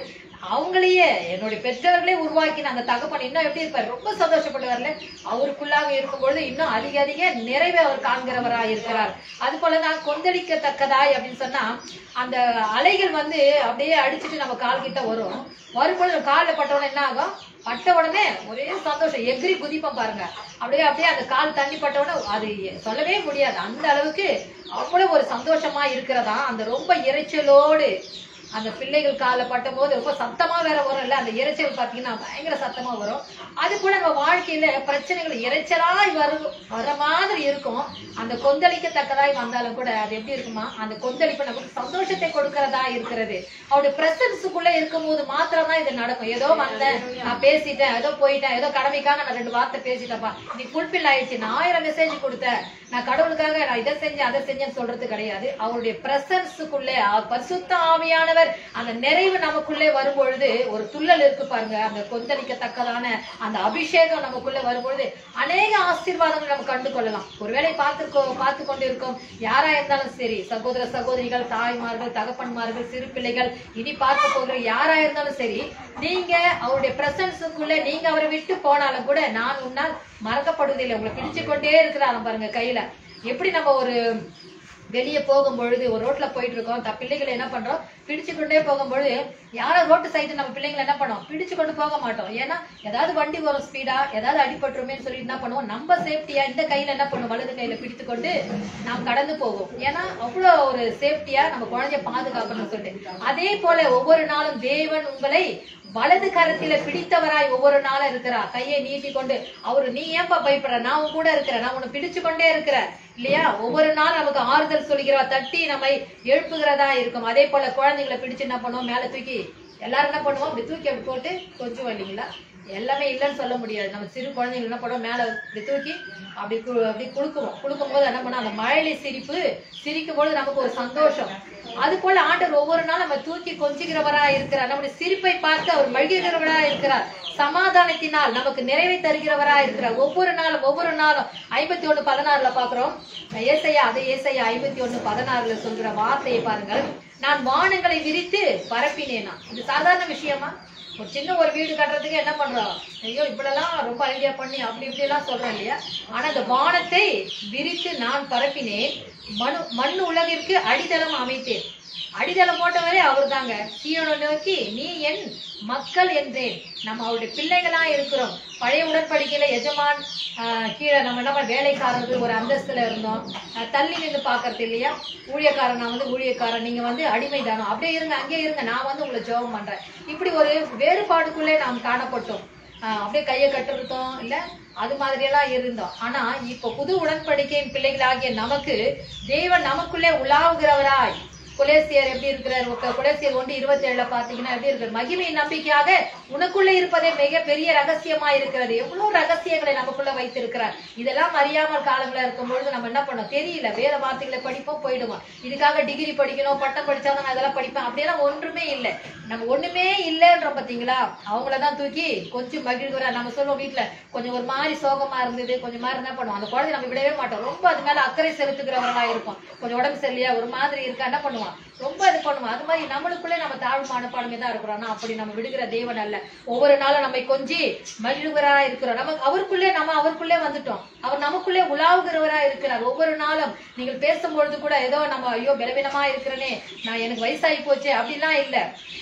அவங்களையே என்னுடைய பெற்றோர்களே உருவாக்கின அந்த தகப்பன் இன்னும் எப்படி இருப்பார் ரொம்ப சந்தோஷப்படுவார்ல அவருக்குள்ளாக இருக்கும்பொழுது இன்னும் அதிக அதிக நிறைவை அவர் காண்கிறவராய் இருக்கிறார் அது போலதான் கொந்தளிக்கத்தக்கதாய் அப்படின்னு சொன்னா அந்த அலைகள் வந்து அப்படியே அடிச்சுட்டு நம்ம கால் கிட்ட வரும் வரும்பொழுது காலில் பட்ட உடனே என்ன ஆகும் பட்ட உடனே ஒரே சந்தோஷம் எகிரி குதிப்போம் பாருங்க அப்படியே அப்படியே அந்த கால் தண்ணி பட்ட உடனே அது சொல்லவே முடியாது அந்த அளவுக்கு அவ்வளவு ஒரு சந்தோஷமா இருக்கிறதா அந்த ரொம்ப இரைச்சலோடு அந்த பிள்ளைகள் காலில் பட்டும் போது ரொம்ப சத்தமா வேற வரும்ல அந்த இரைச்சல் பார்த்தீங்கன்னா பயங்கர சத்தமா வரும் அது கூட நம்ம வாழ்க்கையில பிரச்சனைகள் இரைச்சலாய் வரும் வர மாதிரி இருக்கும் அந்த கொந்தளிக்கத்தக்கதாய் வந்தாலும் கூட அது எப்படி இருக்குமா அந்த கொந்தளிப்பு நமக்கு சந்தோஷத்தை கொடுக்கறதா இருக்கிறது அவருடைய பிரசன்ஸுக்குள்ள இருக்கும்போது மாத்திரம் தான் இது நடக்கும் ஏதோ வந்தேன் நான் பேசிட்டேன் ஏதோ போயிட்டேன் ஏதோ கடமைக்காக நான் ரெண்டு வார்த்தை பேசிட்டேன்ப்பா நீ ஃபுல்ஃபில் ஆயிடுச்சு நான் ஆயிரம் மெசேஜ் கொடுத்தேன் நான் கடவுளுக்காக நான் இதை செஞ்சேன் அதை செஞ்சேன்னு சொல்றது கிடையாது அவருடைய பிரசன்ஸுக்குள்ளே பரிசுத்த ஆவியானவர் அந்த நிறைவு நமக்குள்ளே வரும்பொழுது ஒரு துள்ளல் இருக்கு பாருங்க அந்த கொந்தளிக்கத்தக்கதான அந்த அபிஷேகம் நமக்குள்ளே வரும்பொழுது அநேக ஆசீர்வாதங்கள் நம்ம கண்டு கொள்ளலாம் ஒருவேளை பார்த்துருக்கோம் பார்த்து கொண்டு இருக்கோம் யாரா இருந்தாலும் சரி சகோதர சகோதரிகள் தாய்மார்கள் தகப்பன்மார்கள் சிறு பிள்ளைகள் இனி பார்க்க போகிற யாரா இருந்தாலும் சரி நீங்க அவருடைய பிரசன்ஸுக்குள்ள நீங்க அவரை விட்டு போனாலும் கூட நான் உன்னால் மறக்கப்படுவதில்லை உங்களை பிடிச்சு கொண்டே இருக்கிறாங்க பாருங்க கையில எப்படி நம்ம ஒரு வெளியே போகும் பொழுது ஒரு ரோட்ல போயிட்டு இருக்கோம் த பிள்ளைகளை என்ன பண்றோம் பிடிச்சு கொண்டே போகும்பொழுது யாரும் ரோட்டு சைடு நம்ம பிள்ளைங்களை என்ன பண்ணோம் பிடிச்சு கொண்டு போக மாட்டோம் ஏன்னா ஏதாவது வண்டி வரும் ஸ்பீடா ஏதாவது அடிபட்டுருமேன்னு சொல்லி என்ன பண்ணுவோம் நம்ம சேஃப்டியா இந்த கையில என்ன பண்ணுவோம் வலது கையில பிடித்து கொண்டு நாம் கடந்து போவோம் ஏன்னா அவ்வளோ ஒரு சேஃப்டியா நம்ம குழந்தைய பாதுகாக்கணும்னு சொல்லிட்டு அதே போல ஒவ்வொரு நாளும் தேவன் உங்களை வலது கரத்தில பிடித்தவராய் ஒவ்வொரு நாளும் இருக்கிறார் கையை நீட்டி கொண்டு அவரு நீ ஏன்பா பயப்படுற நான் உன் கூட இருக்கிறேன் நான் உன்னை பிடிச்சு கொண்டே இருக்கிறேன் இல்லையா ஒவ்வொரு நாள் நமக்கு ஆறுதல் சொல்கிறா தட்டி நம்மை எழுப்புகிறதா இருக்கும் அதே போல குழந்தைங்களை பிடிச்சு என்ன பண்ணுவோம் மேல தூக்கி எல்லாரும் என்ன பண்ணுவோம் அப்படி தூக்கி அப்படி போட்டு கொஞ்சம் இல்லைங்களா எல்லாமே இல்லைன்னு சொல்ல முடியாது நம்ம சிறு குழந்தைங்க என்ன பண்ணுவோம் மேல இப்படி தூக்கி அப்படி கு- அப்படி குலுக்குவோம் குலுக்கும் போது என்ன பண்ணோம் அந்த மழையில சிரிப்பு சிரிக்கும் பொழுது நமக்கு ஒரு சந்தோஷம் அது போல ஆண்டவர் ஒவ்வொரு நாளும் நம்ம தூக்கி கொஞ்சுகிறவரா இருக்கிறார் நம்முடைய சிரிப்பை பார்த்து அவர் மகிழ்கிறவரா இருக்கிறார் சமாதானத்தினால் நமக்கு நிறைவை தருகிறவரா இருக்கிறார் ஒவ்வொரு நாளும் ஒவ்வொரு நாளும் ஐம்பத்தி ஒண்ணு பதினாறுல பாக்குறோம் ஏசையா அதை ஏசையா ஐம்பத்தி ஒண்ணு பதினாறுல சொல்கிற வார்த்தையை பாருங்கள் நான் வானங்களை விரித்து பரப்பினேனா இது சாதாரண விஷயமா ஒரு சின்ன ஒரு வீடு கட்டுறதுக்கு என்ன பண்றோம் ஐயோ இப்படிலாம் ரொம்ப ஐடியா பண்ணி அப்படி இப்படி எல்லாம் சொல்றோம் இல்லையா ஆனா இந்த வானத்தை விரித்து நான் பரப்பினேன் மனு மண் உலகிற்கு அடித்தளம் அமைத்தேன் அடித்தளம் போட்டவரே அவர் தாங்க சீயோனை நோக்கி நீ என் மக்கள் என்றேன் நம்ம அவருடைய பிள்ளைகளா இருக்கிறோம் பழைய உடன்படிக்கையில எஜமான் ஆஹ், கீழே நம்ம என்ன பண்ண- வேலைக்காரர்கள் ஒரு அந்தஸ்துல இருந்தோம் ஆஹ், தள்ளி நின்று பாக்குறது இல்லையா ஊழியக்காரன் நான் வந்து ஊழியக்காரன் நீங்க வந்து அடிமைதானம் அப்படியே இருங்க அங்கேயே இருங்க நான் வந்து உங்களை ஜெபம் பண்றேன் இப்படி ஒரு வேறுபாடுக்குள்ளே நாம் காணப்பட்டோம் ஆஹ், அப்படியே கையை கட்டுறதும் இல்ல அது மாதிரி எல்லாம் இருந்தோம் ஆனா இப்போ புது உடன்படிக்கையின் பிள்ளைகளாகிய நமக்கு தேவன் நமக்குள்ளே உலாவுகிறவராய் குலேசியர் எப்படி இருக்கிறார் உக்க- குலேசியர் ஒன்று இருபத்தி ஏழுல பாத்தீங்கன்னா எப்படி இருக்கிற மகிமையின் நம்பிக்கையாக உனக்குள்ள இருப்பதே மிக பெரிய ரகசியமா இருக்கிறது எவ்வளவு ரகசியங்களை நமக்குள்ள வைத்திருக்கிறார் இதெல்லாம் அறியாமல் காலங்களா இருக்கும் பொழுது நம்ம என்ன பண்ணோம் தெரியல வேத வார்த்தைகளை படிப்போம் போயிடுவோம் இதுக்காக டிகிரி படிக்கணும் பட்டம் படிச்சாதான் நான் இதெல்லாம் படிப்பேன் அப்படியெல்லாம் ஒன்றுமே இல்லை நம்ம ஒண்ணுமே இல்லைன்றோம் பாத்தீங்களா அவங்களதான் தூக்கி கொஞ்சம் மகிழ்கிறா நம்ம சொல்லுவோம் வீட்டுல கொஞ்சம் ஒரு மாதிரி சோகமா இருந்தது கொஞ்சம் மாதிரி என்ன பண்ணுவோம் அந்த குழந்தை நம்ம விடவே மாட்டோம் ரொம்ப அது மேல அக்கறை செலுத்துகிறவங்களா இருப்போம் கொஞ்சம் உடம்பு சரியில்லையா ஒரு மாதிரி இருக்கா என்ன பண்ணுவான் ரொம்ப இது பண்ணுவோம் அது மாதிரி நம்மளுக்குள்ளே நம்ம தாழ்வு மனப்பான்மை தான் இருக்கிறோம் ஆனா அப்படி நம்ம விடுகிற தேவன் அல்ல ஒவ்வொரு நாளும் நம்மை கொஞ்சி மகிழ்கிறா இருக்கிறோம் நமக்கு அவருக்குள்ளே நம்ம அவருக்குள்ளே வந்துட்டோம் அவர் நமக்குள்ளே உலாவுகிறவரா இருக்கிறார் ஒவ்வொரு நாளும் நீங்கள் பேசும்பொழுது கூட ஏதோ நம்ம ஐயோ பலவீனமா இருக்கிறனே நான் எனக்கு வயசாகி போச்சு அப்படிலாம் இல்ல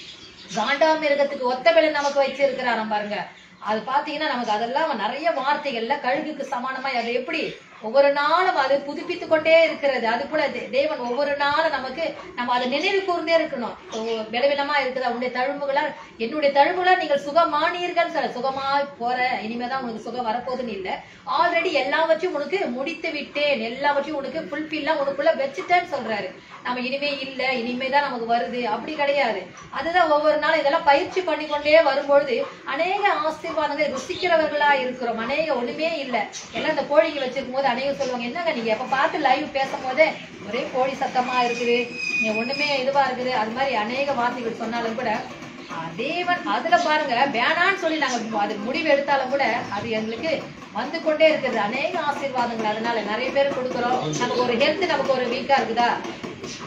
காண்டாமிருகத்துக்கு ஒத்த பலன் நமக்கு வச்சிருக்கிறாராம் பாருங்க அது பாத்தீங்கன்னா நமக்கு அதெல்லாம் நிறைய வார்த்தைகள்ல கழுகுக்கு சமானமா அது எப்படி ஒவ்வொரு நாளும் அது புதுப்பித்து கொண்டே இருக்கிறது அது போல தே- தேவன் ஒவ்வொரு நாளும் நமக்கு நம்ம அதை நினைவு கூர்ந்தே இருக்கணும் ஓ, பலவீனமா இருக்குதா உன்னுடைய தழும்புகளால் என்னுடைய தழும்புகளால் நீங்கள் சுகமானீர்கள் சொல்ல சுகமாய் போற இனிமேதான் உனக்கு சுகம் வரப்போகுதுன்னு இல்ல ஆல்ரெடி எல்லாவற்றையும் உனக்கு முடித்து விட்டேன் எல்லாவற்றையும் உனக்கு ஃபுல்ஃபில்லா உனக்குள்ள வச்சுட்டேன்னு சொல்றாரு நம்ம இனிமே இல்ல இனிமே தான் நமக்கு வருது அப்படி கிடையாது அதுதான் ஒவ்வொரு நாளும் இதெல்லாம் பயிற்சி பண்ணிக்கொண்டே வரும்பொழுது அநேக ஆசீர்வாதங்களை ருசிக்கிறவர்களா இருக்கிறோம் அநேக ஒண்ணுமே இல்ல எல்லாம் இந்த கோழிக்கு வச்சிருக்கும் போது அநேகம் சொல்லுவாங்க என்னங்க நீங்க எப்ப பார்த்து லைவ் பேசும் போதே ஒரே கோழி சத்தமா இருக்குது நீங்க ஒண்ணுமே இதுவா இருக்குது அது மாதிரி அநேக வார்த்தைகள் சொன்னாலும் கூட ஆஹ் தேவன் அதுல பாருங்க வேணான்னு சொல்லி நாங்க அது முடிவு எடுத்தாலும் கூட அது எங்களுக்கு வந்து கொண்டே இருக்குது அநேக ஆசீர்வாதங்கள் அதனால நிறைய பேர் கொடுக்குறோம் நமக்கு ஒரு ஹெல்த் நமக்கு ஒரு வீக்கா இருக்குதா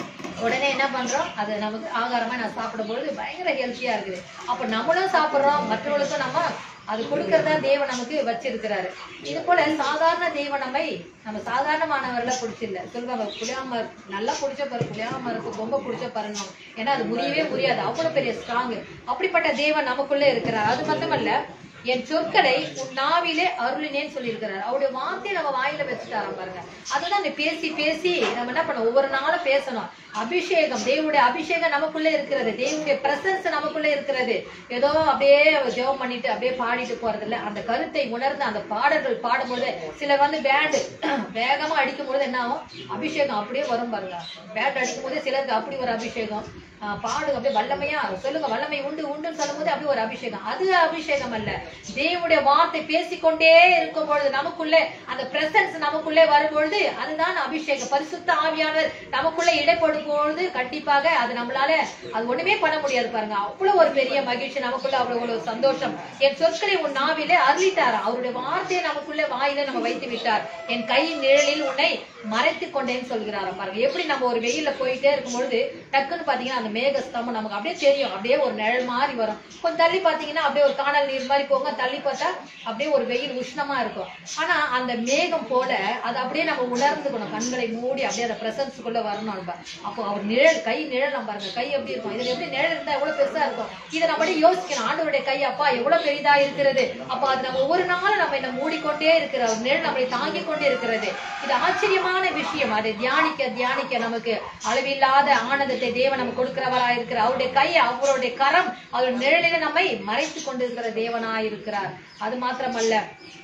உடனே என்ன பண்றோம் அது நமக்கு ஆகாரமா நான் சாப்பிடும்பொழுது பயங்கர ஹெல்த்தியா இருக்குது அப்ப நம்மளும் சாப்பிடுறோம் மற்றவர்களுக்கும் நம்ம அது கொடுக்கறதா தேவன் நமக்கு வச்சிருக்கிறாரு இது போல சாதாரண தேவனமை நம்ம சாதாரணமானவர்ல பிடிச்சில்ல சொல்லுவாங்க புளியாம நல்லா பிடிச்ச பாரு புளியாம இருக்கு ரொம்ப பிடிச்ச பாருங்க ஏன்னா அது முறியவே முடியாது அவ்வளவு பெரிய ஸ்ட்ராங் அப்படிப்பட்ட தேவன் நமக்குள்ள இருக்கிறார் அது மட்டுமல்ல என் சொற்களை உன் நாவிலே அருளினேன்னு சொல்லியிருக்கிறார் அவருடைய வார்த்தையை நம்ம வாயில வச்சுட்டாராம் பாருங்க அதுதான் இந்த பேசி பேசி நம்ம என்ன பண்ணோம் ஒவ்வொரு நாளும் பேசணும் அபிஷேகம் தேவனுடைய அபிஷேகம் நமக்குள்ள இருக்கிறது தேவனுடைய பிரசன்ஸ் நமக்குள்ள இருக்கிறது ஏதோ அப்படியே ஜெபம் பண்ணிட்டு அப்படியே பாடிட்டு போறது இல்ல அந்த கருத்தை உணர்ந்து அந்த பாடல்கள் பாடும்போது சிலர் வந்து பேண்டு வேகமா அடிக்கும் பொழுது என்ன ஆகும் அபிஷேகம் அப்படியே வரும் பாருங்க பேண்ட் அடிக்கும் போது சிலருக்கு அப்படி ஒரு அபிஷேகம் ஆஹ் பாடுங்க அப்படியே வல்லமையா சொல்லுங்க வல்லமை உண்டு உண்டுன்னு சொல்லும்போது அப்படியே ஒரு அபிஷேகம் அது அபிஷேகம் அல்ல தேவனுடைய வார்த்தை பேசிக்கொண்டே இருக்கும் பொழுது நமக்குள்ளே அந்த பிரசன்ஸ் நமக்குள்ளே வரும்பொழுது அதுதான் அபிஷேகம் பரிசுத்த ஆவியானவர் நமக்குள்ள இடைப்படும் பொழுது கண்டிப்பாக அது நம்மளால அது ஒண்ணுமே பண்ண முடியாது பாருங்க அவ்வளவு ஒரு பெரிய மகிழ்ச்சி நமக்குள்ள அவ்வளவு ஒரு சந்தோஷம் என் சொற்களை உன் நாவிலே அருளிட்டார் அவருடைய வார்த்தையை நமக்குள்ள வாயில நம்ம வைத்து விட்டார் என் கையின் நிழலில் உன்னை மறைத்து கொண்டேன்னு சொல்கிறாராம் பாருங்க எப்படி நம்ம ஒரு வெயில்ல போயிட்டே இருக்கும் பொழுது டக்குன்னு பாத்தீங்கன்னா அந்த மேக ஸ்தம்பம் நமக்கு அப்படியே தெரியும் அப்படியே ஒரு நிழல் மாதிரி வரும் கொஞ்சம் தள்ளி பாத்தீங்கன்னா அப்படியே ஒரு காணல் நீர் மாதிரி போங்க தள்ளி பார்த்தா அப்படியே ஒரு வெயில் உஷ்ணமா இருக்கும் ஆனா அந்த மேகம் போல அதை அப்படியே நம்ம உணர்ந்துக்கணும் கண்களை மூடி அப்படியே அந்த பிரசன்ஸுக்குள்ள வரணும் நம்ம அப்போ அவர் நிழல் கை நிழல் நம்ம பாருங்க கை எப்படி இருக்கும் இதுல எப்படி நிழல் இருந்தா எவ்வளவு பெருசா இருக்கும் இதை நம்ம அப்படியே யோசிக்கணும் ஆண்டவருடைய கை அப்பா எவ்வளவு பெரிதா இருக்கிறது அப்ப அது நம்ம ஒவ்வொரு நாளும் நம்ம என்ன மூடிக்கொண்டே இருக்கிற ஒரு நிழல் நம்மளை தாங்கிக் கொண்டே இருக்கிறது இது ஆச்சரியமான விஷயம் அதை தியானிக்க தியானிக்க நமக்கு அளவில்லாத ஆனந்தத்தை தேவன் நமக்கு கொடுக்கிறவரா இருக்கிற அவருடைய கை அவருடைய கரம் அவருடைய நிழலில நம்மை மறைத்து கொண்டிருக்கிற தேவனா இருக்கிறார் அது மாத்திரமல்ல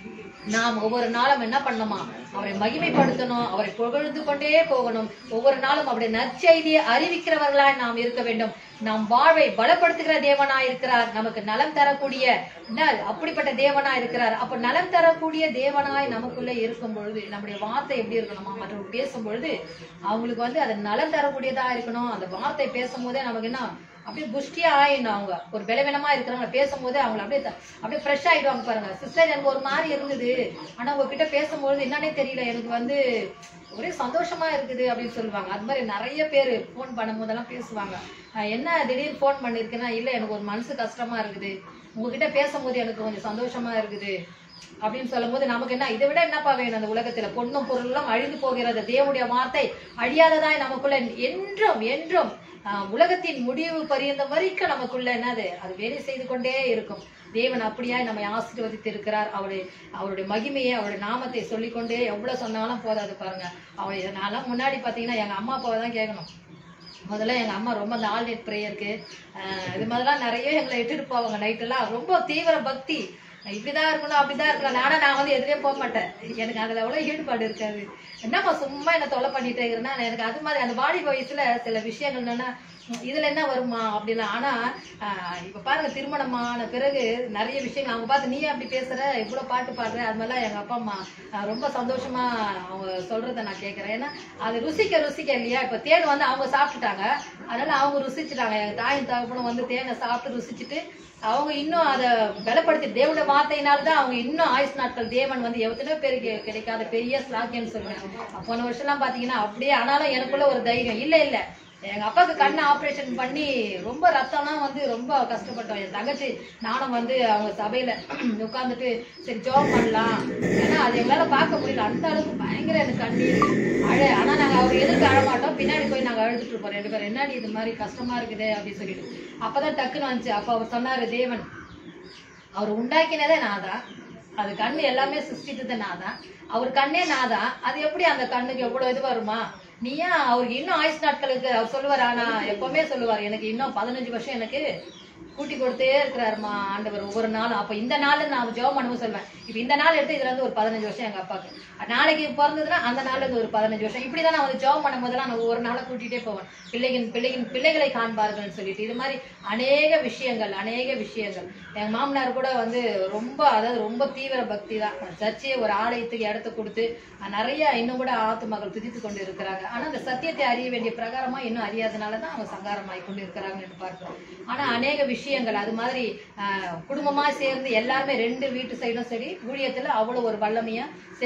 நாம் ஒவ்வொரு நாளும் என்ன பண்ணணுமா அவரை மகிமைப்படுத்தணும் அவரை புகழ்ந்து கொண்டே போகணும் ஒவ்வொரு நாளும் அவருடைய நற்செய்தியை அறிவிக்கிறவர்களாய் நாம் இருக்க வேண்டும் நம் வாழ்வை பலப்படுத்துகிற தேவனா இருக்கிறார் நமக்கு நலம் தரக்கூடிய என்ன அப்படிப்பட்ட தேவனா இருக்கிறார் அப்ப நலம் தரக்கூடிய தேவனாய் நமக்குள்ள இருக்கும் பொழுது நம்முடைய வார்த்தை எப்படி இருக்கணுமா மற்றவங்க பேசும் பொழுது அவங்களுக்கு வந்து அது நலம் தரக்கூடியதா இருக்கணும் அந்த வார்த்தை பேசும்போதே நமக்கு என்ன அப்படியே புஷ்டியா ஆயிடணும் அவங்க ஒரு பலவீனமா இருக்கிறவங்க பேசும்போதே அவங்கள அப்படியே த- அப்படியே ஃப்ரெஷ் ஆயிடுவாங்க பாருங்க சிஸ்டர் எனக்கு ஒரு மாதிரி இருந்தது ஆனா உங்ககிட்ட பேசும்பொழுது என்னன்னே தெரியல எனக்கு வந்து ஒரே சந்தோஷமா இருக்குது அப்படின்னு சொல்லுவாங்க அது மாதிரி நிறைய பேர் ஃபோன் பண்ணும்போதெல்லாம் பேசுவாங்க அஹ் என்ன திடீர்னு ஃபோன் பண்ணிருக்கேன்னா இல்ல எனக்கு ஒரு மனசு கஷ்டமா இருக்குது உங்ககிட்ட பேசும்போது எனக்கு கொஞ்சம் சந்தோஷமா இருக்குது அப்படின்னு சொல்லும்போது நமக்கு என்ன இதை விட என்னப்பா வேணும் அந்த உலகத்துல பொண்ணும் பொருளும் அழிந்து போகிறது தேவனுடைய வார்த்தை அழியாததாய் நமக்குள்ள என்றும் என்றும் ஆஹ், உலகத்தின் முடிவு பரியந்த வரைக்கும் நமக்குள்ள என்னது அது வேலை செய்து கொண்டே இருக்கும் தேவன் அப்படியாய் நம்மை ஆசீர்வதித்து இருக்கிறார் அவருடைய அவருடைய மகிமையை அவருடைய நாமத்தை சொல்லிக்கொண்டே எவ்வளவு சொன்னாலும் போதாது பாருங்க அவருடைய நான்லாம் முன்னாடி பாத்தீங்கன்னா எங்க அம்மா அப்பாவை தான் கேட்கணும் முதல்ல எங்க அம்மா ரொம்ப அந்த ஆல்நைட் ப்ரேயருக்கு இது மாதிரிலாம் நிறைய எங்களை இட்டுட்டு போவாங்க நைட் எல்லாம் ரொம்ப தீவிர பக்தி இப்படிதான் இருக்கணும் அப்படிதான் இருக்கணும் ஆனா நான் வந்து எதுலயும் போக மாட்டேன் எனக்கு அதுல அவ்வளவு ஈடுபாடு இருக்காது என்னம்மா சும்மா என்ன தொலை பண்ணிட்டே இருக்கிறேன்னா எனக்கு அது மாதிரி அந்த வாடி வயசுல சில விஷயங்கள் என்னன்னா உம், இதுல என்ன வருமா அப்படிலாம் ஆனா ஆஹ், இப்ப பாருங்க திருமணமான பிறகு நிறைய விஷயங்கள் அவங்க பார்த்து நீ அப்படி பேசுற இவ்வளவு பாட்டு பாடுற அது மாதிரிலாம் எங்க அப்பா அம்மா ஆஹ், ரொம்ப சந்தோஷமா அவங்க சொல்றத நான் கேட்கறேன் ஏன்னா அது ருசிக்க ருசிக்க இல்லையா இப்ப தேன் வந்து அவங்க சாப்பிட்டுட்டாங்க அதனால அவங்க ருசிச்சுட்டாங்க எங்க தாயும் தகப்பனும் வந்து தேனை சாப்பிட்டு ருசிச்சுட்டு அவங்க இன்னும் அதை பலப்படுத்தி தேவனுடைய வார்த்தையினால தான் அவங்க இன்னும் ஆயுஷ் நாட்கள் தேவன் வந்து எத்தனையோ பேருக்கு கிடைக்காத பெரிய ஸ்லாக்கியம்னு சொல்லுவேன் போன வருஷம்லாம் பாத்தீங்கன்னா அப்படியே ஆனாலும் எனக்குள்ள ஒரு தைரியம் இல்ல இல்ல எங்க அப்பாவுக்கு கண்ணு ஆபரேஷன் பண்ணி ரொம்ப ரத்தம்லாம் வந்து ரொம்ப கஷ்டப்பட்டோம் என் தங்கச்சி நானும் வந்து அவங்க சபையில உட்கார்ந்துட்டு சரி ஜோம் பண்ணலாம் ஏன்னா அது எங்களால பார்க்க முடியல அந்த அளவுக்கு பயங்கர எனக்கு கண்ணீர் அழ ஆனா நாங்க அவர் எதிர்த்து அழ மாட்டோம் பின்னாடி போய் நாங்க அழுதுட்டு இருப்போம் ரெண்டு பேரும் என்னடி இது மாதிரி கஷ்டமா இருக்குது அப்படின்னு சொல்லிட்டு அப்பதான் டக்குன்னு வந்துச்சு அப்ப அவர் சொன்னாரு தேவன் அவர் உண்டாக்கினதே நான் தான் அது கண்ணு எல்லாமே சிருஷ்டித்தது நான் தான் அவர் கண்ணே நான் தான் அது எப்படி அந்த கண்ணுக்கு எவ்வளவு இது வருமா நீ ஏன் அவருக்கு இன்னும் ஆயுஷ் நாட்களுக்கு அவர் சொல்லுவார் ஆனா எப்பவுமே சொல்லுவார் எனக்கு இன்னும் பதினஞ்சு வருஷம் எனக்கு கூட்டி கொடுத்தே இருக்கிறாருமா ஆண்டவர் ஒவ்வொரு நாளும் அப்ப இந்த நாள் நான் ஜெபம் பண்ணவும் சொல்வேன் இப்ப இந்த நாள் எடுத்து இதுல இருந்து ஒரு பதினஞ்சு வருஷம் எங்க அப்பாக்கு நாளைக்கு பிறந்ததுன்னா அந்த நாள்ல இருந்து ஒரு பதினஞ்சு வருஷம் இப்படிதான் நான் வந்து ஜெபம் பண்ணும் போதெல்லாம் நான் ஒவ்வொரு நாளை கூட்டிட்டே போவேன் பிள்ளைகள் பிள்ளைகள் பிள்ளைகளை காண்பார்கள்னு சொல்லிட்டு இது மாதிரி அநேக விஷயங்கள் அநேக விஷயங்கள் எங்க மாமனார் கூட வந்து ரொம்ப அதாவது ரொம்ப தீவிர பக்தி தான் சர்ச்சையை ஒரு ஆலயத்துக்கு இடத்த கொடுத்து அஹ், நிறைய இன்னும் கூட ஆத்துமகள் துதித்து கொண்டு இருக்கிறாங்க ஆனா அந்த சத்தியத்தை அறிய வேண்டிய பிரகாரமா இன்னும் அறியாதனால தான் அவங்க சங்காரமாய் கொண்டு இருக்கிறாங்கன்னு பார்க்கிறோம் ஆனா அநேக விஷயங்கள் அது மாதிரி அஹ், குடும்பமா சேர்ந்து எல்லாருமே ரெண்டு வீட்டு சைடும் சரி ஊழியத்துல அவ்வளவு ஒரு வல்லமையா செஞ்சு கொண்டு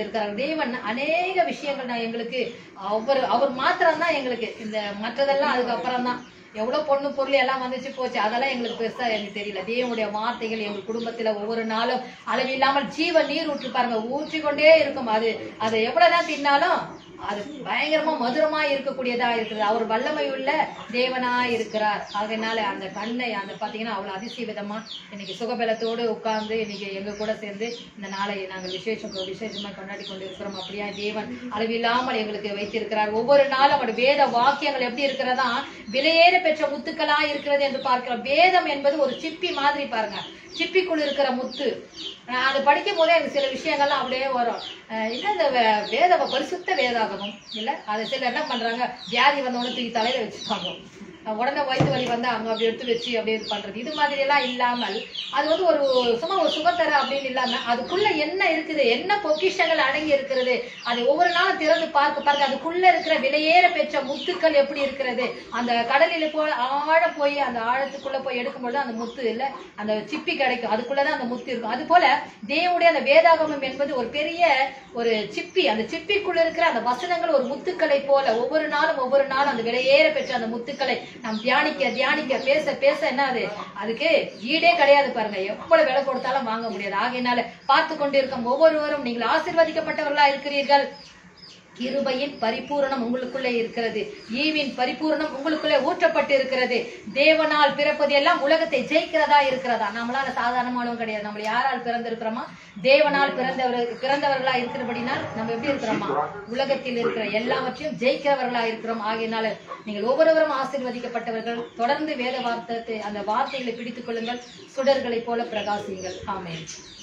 கொடுத்திருக்காரு தேவன் அநேக விஷயங்கள் நான் எங்களுக்கு அவர் அவர் மாத்திரம் தான் எங்களுக்கு இந்த மற்றதெல்லாம் அதுக்கப்புறம் தான் எவ்வளவு பொண்ணு பொருள் எல்லாம் வந்துச்சு போச்சு அதெல்லாம் எங்களுக்கு பெருசா எனக்கு தெரியல தேவனுடைய வார்த்தைகள் எங்க குடும்பத்துல ஒவ்வொரு நாளும் அளவில்லாமல் ஜீவ நீர் ஊற்றி பாருங்க ஊற்றி கொண்டே இருக்கும் அது அதை எவ்வளவுதான் தின்னாலும் அது பயங்கரமா மதுரமா இருக்கக்கூடியதா இருக்குது அவர் வல்லமை உள்ள தேவனா இருக்கிறார் அதனால அந்த கண்ணை அந்த பாத்தீங்கன்னா அவ்வளவு அதிசய விதமா இன்னைக்கு சுகபலத்தோடு உட்கார்ந்து இன்னைக்கு எங்க கூட சேர்ந்து இந்த நாளை நாங்கள் விசேஷம் விசேஷமா கொண்டாடி கொண்டு இருக்கிறோம் அப்படியா தேவன் அளவில்லாமல் எங்களுக்கு வைத்திருக்கிறார் ஒவ்வொரு நாளும் அவருடைய வேத வாக்கியங்கள் எப்படி இருக்கிறதா விலையேற பெற்ற முத்துக்களா இருக்கிறது என்று பார்க்கிறோம் வேதம் என்பது ஒரு சிப்பி மாதிரி பாருங்க சிப்பிக்குள் இருக்கிற முத்து நான் அதை படிக்கும் போதே எனக்கு சில விஷயங்கள்லாம் அப்படியே வரும் அஹ் என்ன இந்த வே- வேத பரிசுத்த வேதாகமம் இல்ல அதை சிலர் என்ன பண்றாங்க வியாதி வந்தவொடனே தூக்கி தலையில வச்சுப்பாங்க அஹ் உடனே வயிற்று வலி வந்தா அங்க அப்படி எடுத்து வச்சு அப்படியே இது பண்றது இது மாதிரி எல்லாம் இல்லாமல் அது வந்து ஒரு சும்மா ஒரு சுகத்தர அப்படின்னு இல்லாம அதுக்குள்ள என்ன இருக்குது என்ன பொக்கிஷங்கள் அடங்கி இருக்கிறது அதை ஒவ்வொரு நாளும் திறந்து பார்க்க பாருங்க அதுக்குள்ள இருக்கிற விலையேற பெற்ற முத்துக்கள் எப்படி இருக்கிறது அந்த கடலில போய் ஆழ போய் அந்த ஆழத்துக்குள்ள போய் எடுக்கும்பொழுது அந்த முத்து இல்ல அந்த சிப்பி கிடைக்கும் அதுக்குள்ளதான் அந்த முத்து இருக்கும் அது போல தேவனுடைய அந்த வேதாகமம் என்பது ஒரு பெரிய ஒரு சிப்பி அந்த சிப்பிக்குள்ள இருக்கிற அந்த வசனங்கள் ஒரு முத்துக்களை போல ஒவ்வொரு நாளும் ஒவ்வொரு நாளும் அந்த விலையேற பெற்ற அந்த முத்துக்களை நாம் தியானிக்க தியானிக்க பேச பேச என்ன அது அதுக்கு ஈடே கிடையாது பாருங்க எவ்வளவு விலை கொடுத்தாலும் வாங்க முடியாது ஆகையினால பார்த்து கொண்டிருக்கும் ஒவ்வொருவரும் நீங்கள் ஆசீர்வதிக்கப்பட்டவர்களா இருக்கிறீர்கள் கிருபையின் பரிபூரணம் உங்களுக்குள்ளே இருக்கிறது ஈவின் பரிபூரணம் உங்களுக்குள்ளே ஊற்றப்பட்டு இருக்கிறது தேவனால் பிறப்பது எல்லாம் உலகத்தை ஜெயிக்கிறதா இருக்கிறதா நம்மளால சாதாரணமானவங்க கிடையாது நம்ம யாரால் பிறந்திருக்கிறோமா தேவனால் பிறந்தவர் பிறந்தவர்களா இருக்கிறபடினால் நம்ம எப்படி இருக்கிறோமா உலகத்தில் இருக்கிற எல்லாவற்றையும் ஜெயிக்கிறவர்களா இருக்கிறோம் ஆகையினால நீங்கள் ஒவ்வொருவரும் ஆசீர்வதிக்கப்பட்டவர்கள் தொடர்ந்து வேத வார்த்தை அந்த வார்த்தைகளை பிடித்துக் கொள்ளுங்கள் சுடர்களைப் போல பிரகாசியுங்கள் ஆமென்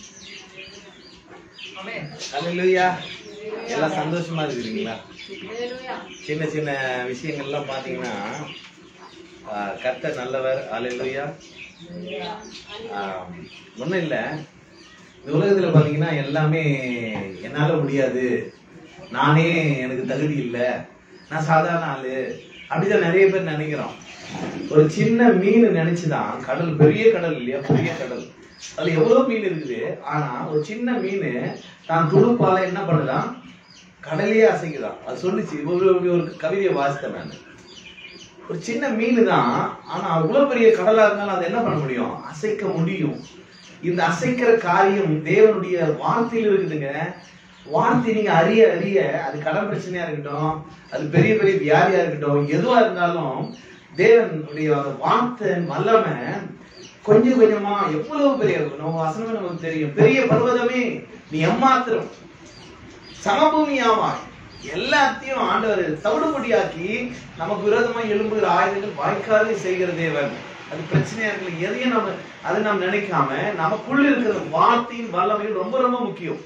ஆமென் அல்லேலூயா எல்லாம் சந்தோஷமா இருக்கிறீங்களா ஹalleluya சின்ன சின்ன விஷயங்கள்லாம் பாத்தீங்கன்னா ஆஹ், கர்த்தர் நல்லவர் அல்லேலூயா ஆஹ், ஒண்ணும் இல்ல இந்த உலகத்துல பாத்தீங்கன்னா எல்லாமே என்னால முடியாது நானே எனக்கு தகுதி இல்ல நான் சாதாரண ஆளு அப்படிதான் நிறைய பேர் நினைக்கிறோம் ஒரு சின்ன மீன் நினைச்சுதான் கடல் பெரிய கடல் இல்லையா பெரிய கடல் அதுல எவ்வளவு மீன் இருக்குது ஆனா ஒரு சின்ன மீன் தான் துடுப்பால என்ன பண்ணுதான் கடலையே அசைக்குதான் அது சொல்லுச்சு ஒரு ஒரு- ஒரு கவிதையை வாசித்தேன் நான் ஒரு சின்ன மீன் தான் ஆனா அவ்வளவு பெரிய கடலா இருந்தாலும் அதை என்ன பண்ண முடியும் அசைக்க முடியும் இந்த அசைக்கிற காரியம் தேவனுடைய வார்த்தையில் இருக்குதுங்க வார்த்தை நீங்க அறிய அறிய அது கடன் பிரச்சனையா இருக்கட்டும் அது பெரிய பெரிய வியாதியா இருக்கட்டும் எதுவா இருந்தாலும் தேவனுடைய அந்த வார்த்தை வல்லமை கொஞ்சம் கொஞ்சமா எவ்வளவு பெரிய நம்ம வசனமே நமக்கு தெரியும் பெரிய பர்வதமே நீ எம்மாத்திரம் சமபூமி ஆவாய் எல்லாத்தையும் ஆண்டவர் தவிடுபடியாக்கி நமக்கு விரோதமா எழும்புகிற ஆயுதங்கள் வாய்க்காலே செய்கிற தேவன் அது பிரச்சனையா இருக்கு எதையும் நம்ம அதை நாம் நினைக்காம நமக்குள்ள இருக்கிற வார்த்தையின் வல்லமையும் ரொம்ப ரொம்ப முக்கியம்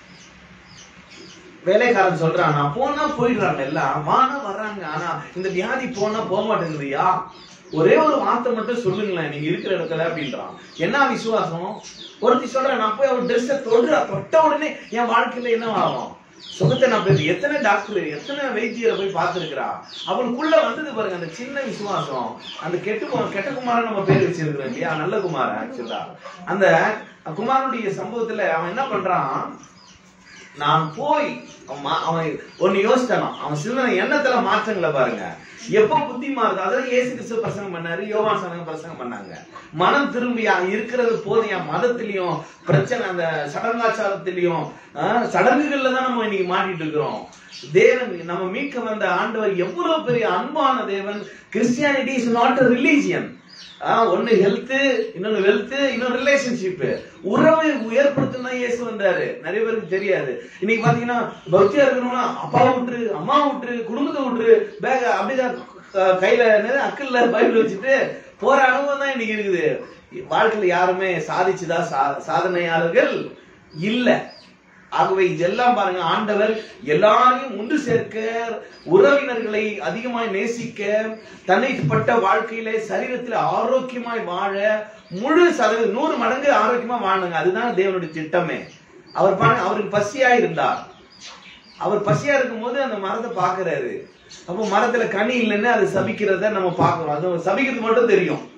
வேலைக்காரன் சொல்றான் நான் போனா போயிடுறாங்க எல்லாம் வானா வர்றாங்க ஆனா இந்த வியாதி போனா போக மாட்டேங்குதுயா ஒரே ஒரு வார்த்தை மட்டும் சொல்லுங்களேன் நீங்க இருக்கிற இடத்துல அப்படின்றான் என்ன விசுவாசம் ஒருத்தி சொல்றேன் நான் போய் அவன் ட்ரெஸ்ஸை தொடுற தொட்ட உடனே என் வாழ்க்கையில என்ன ஆகும் சுகத்தை நான் போய் எத்தனை டாக்டர் எத்தனை வைத்தியரை போய் பார்த்திருக்கிறா அவனுக்குள்ள வந்தது பாருங்க அந்த சின்ன விசுவாசம் அந்த கெட்டு போ- கெட்ட குமாரன் நம்ம பேர் வச்சிருக்கிறோம் இல்லையா நல்ல குமாரன் ஆக்சுவலா அந்த குமாரனுடைய சம்பவத்துல அவன் என்ன பண்றான் நான் போய் அவன் மா- அவன் ஒன்னு யோசிச்சானா அவன் சிந்தனை எண்ணத்துல மாற்றங்களை பாருங்க எப்ப புத்தி மாறுது அதான் இயேசு கிறிஸ்து பிரசங்கம் பண்ணாரு யோவான் சனங்க பிரசங்கம் பண்ணாங்க மனம் திரும்பி அங்க இருக்கிறது போதையா மதத்திலையும் பிரச்சனை அந்த சடங்காச்சாரத்திலையும் ஆஹ், சடங்குகள்ல தான் நம்ம இன்னைக்கு மாட்டிட்டு இருக்கிறோம் தேவன் நம்ம மீட்க வந்த ஆண்டவர் எவ்வளவு பெரிய அன்பான தேவன் Christianity is not a religion ஒன்னு ஹெல்த் இன்னொன்னு வெல்த் இன்னொன்னு ரிலேஷன்ஷிப் உறவை ஏற்படுத்தினா இயேசு வந்தாரு நிறைய பேருக்கு தெரியாது இன்னைக்கு பாத்தீங்கன்னா பக்தியா இருக்கணும்னா அப்பா விட்டுரு அம்மா விட்டுரு குடும்பத்தை விட்டுரு பேக அப்படிதான் க- கையில என்னது அக்கல்ல பைபிள் வச்சுட்டு போற அனுபவம் தான் இன்னைக்கு இருக்குது வாழ்க்கையில யாருமே சாதிச்சுதா சா- சாதனையாளர்கள் இல்ல ஆகவே இதெல்லாம் பாருங்க ஆண்டவர் எல்லாரையும் ஒன்று சேர்க்க உறவினர்களை அதிகமாய் நேசிக்க தனிப்பட்ட வாழ்க்கையில சரீரத்தில் ஆரோக்கியமாய் வாழ முழு சதவீதம் நூறு மடங்கு ஆரோக்கியமா வாழுங்க அதுதான் தேவனுடைய திட்டமே அவர் பாருங்க அவருக்கு பசியா இருந்தார் அவர் பசியா இருக்கும்போது அந்த மரத்தை பாக்குறாரு அப்போ மரத்துல கனி இல்லைன்னு அது சபிக்கிறத நம்ம பார்க்கிறோம் அது சபிக்கிறது மட்டும் தெரியும்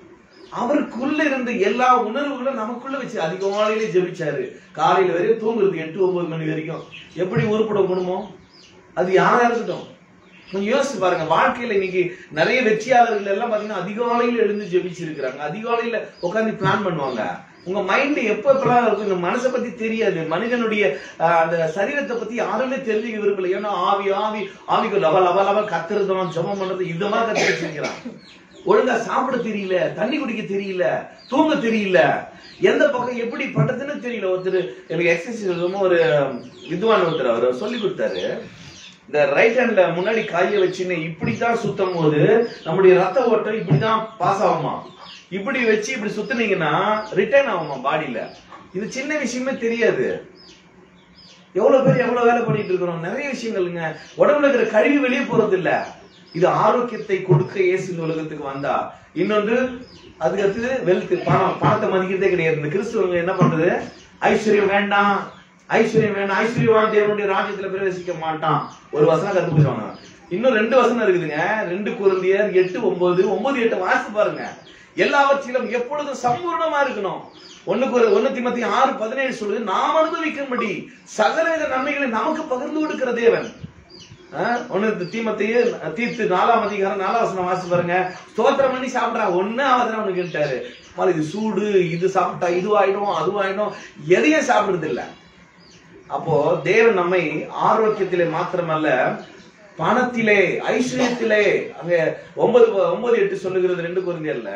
அவருக்குள்ள இருந்த எல்லா உணர்வுகளும் நமக்குள்ள வச்சு அதிகாலையில ஜெபிச்சாரு காலையில வரையும் தூங்குறது எட்டு ஒன்பது மணி வரைக்கும் எப்படி உருப்படும் குடும்பம் அது யாரா இருக்கட்டும் கொஞ்சம் யோசிச்சு பாருங்க வாழ்க்கையில இன்னைக்கு நிறைய வெற்றியாளர்கள் எல்லாம் பாத்தீங்கன்னா அதிகாலையில எழுந்து ஜெபிச்சிருக்கிறாங்க அதிகாலையில உட்காந்து பிளான் பண்ணுவாங்க உங்க மைண்ட் எப்ப எப்பெல்லாம் இருக்கும் இந்த மனசை பத்தி தெரியாது மனிதனுடைய ஆஹ், அந்த சரீரத்தை பத்தி யாருமே தெரிஞ்சுக்க விரும்பல ஏன்னா ஆவி ஆவி ஆவிக்கு லவ லவ லவ கத்துறதும் ஜெபம் பண்றது இந்த மாதிரி கத்து வச்சிருக்கிறான் ஒழுங்கா சாப்பிட தெரியல தண்ணி குடிக்க தெரியல தூங்க தெரியல எந்த பக்கம் எப்படி பண்றதுன்னு தெரியல ஒருத்தர் எனக்கு எக்ஸசைஸ் ஒரு வித்வான் ஒருத்தர் அவர் சொல்லி கொடுத்தாரு இந்த ரைட் ஹேண்ட்ல முன்னாடி கையை வச்சுன்னு இப்படித்தான் சுத்தும் போது நம்முடைய ரத்த ஓட்டம் இப்படிதான் பாஸ் ஆகுமா இப்படி வச்சு இப்படி சுத்துனீங்கன்னா ரிட்டர்ன் ஆகுமா பாடியில இது சின்ன விஷயமே தெரியாது எவ்வளவு பேர் எவ்வளவு வேலை பண்ணிட்டு இருக்கிறோம் நிறைய விஷயங்கள்ங்க உடம்புல இருக்கிற கழிவு வெளியே போறது இல்ல இது ஆரோக்கியத்தை கொடுக்க இயேசு இந்த உலகத்துக்கு வந்தா இன்னொன்று அதுக்கு அடுத்தது வெல்த் பணம் பணத்தை மதிக்கிறதே கிடையாது இந்த கிறிஸ்துவங்க என்ன பண்றது ஐஸ்வர்யம் வேண்டாம் ஐஸ்வர்யம் வேண்டாம் ஐஸ்வர்யவான் தேவனுடைய ராஜ்யத்துல பிரவேசிக்க மாட்டான் ஒரு வசனம் கத்துப்பிடிச்சாங்க இன்னும் ரெண்டு வசனம் இருக்குதுங்க ரெண்டு குழந்தையர் எட்டு ஒன்பது ஒன்பது எட்டு வாசித்து பாருங்க எல்லாவற்றிலும் எப்பொழுதும் சம்பூர்ணமா இருக்கணும் ஒண்ணுக்கு ஒரு ஒண்ணு திமத்தி ஆறு பதினேழு சொல்லுது நாம் அனுபவிக்கும்படி சகலவித நன்மைகளை நமக்கு பகிர்ந்து கொடுக்கிற தேவன் ஆஹ், ஒண்ணு தீமத்தையே தீர்த்து நாலாம் அதிகாரம் நாலாம் வசனம் வாசி பாருங்க ஸ்தோத்திரம் பண்ணி சாப்பிடுறா ஒண்ணு ஆகுதுன்னு அவனுக்கு கேட்டாரு அம்மா, இது சூடு இது சாப்பிட்டா இதுவாயிடும் அதுவாயிடும் எதையும் சாப்பிடுறது இல்ல அப்போ தேவன் நம்மை ஆரோக்கியத்திலே மாத்திரமல்ல பணத்திலே ஐஸ்வர்யத்திலே அங்க ஒன்பது ஒன்பது எட்டு சொல்லுகிறது ரெண்டு குழந்தைகள்ல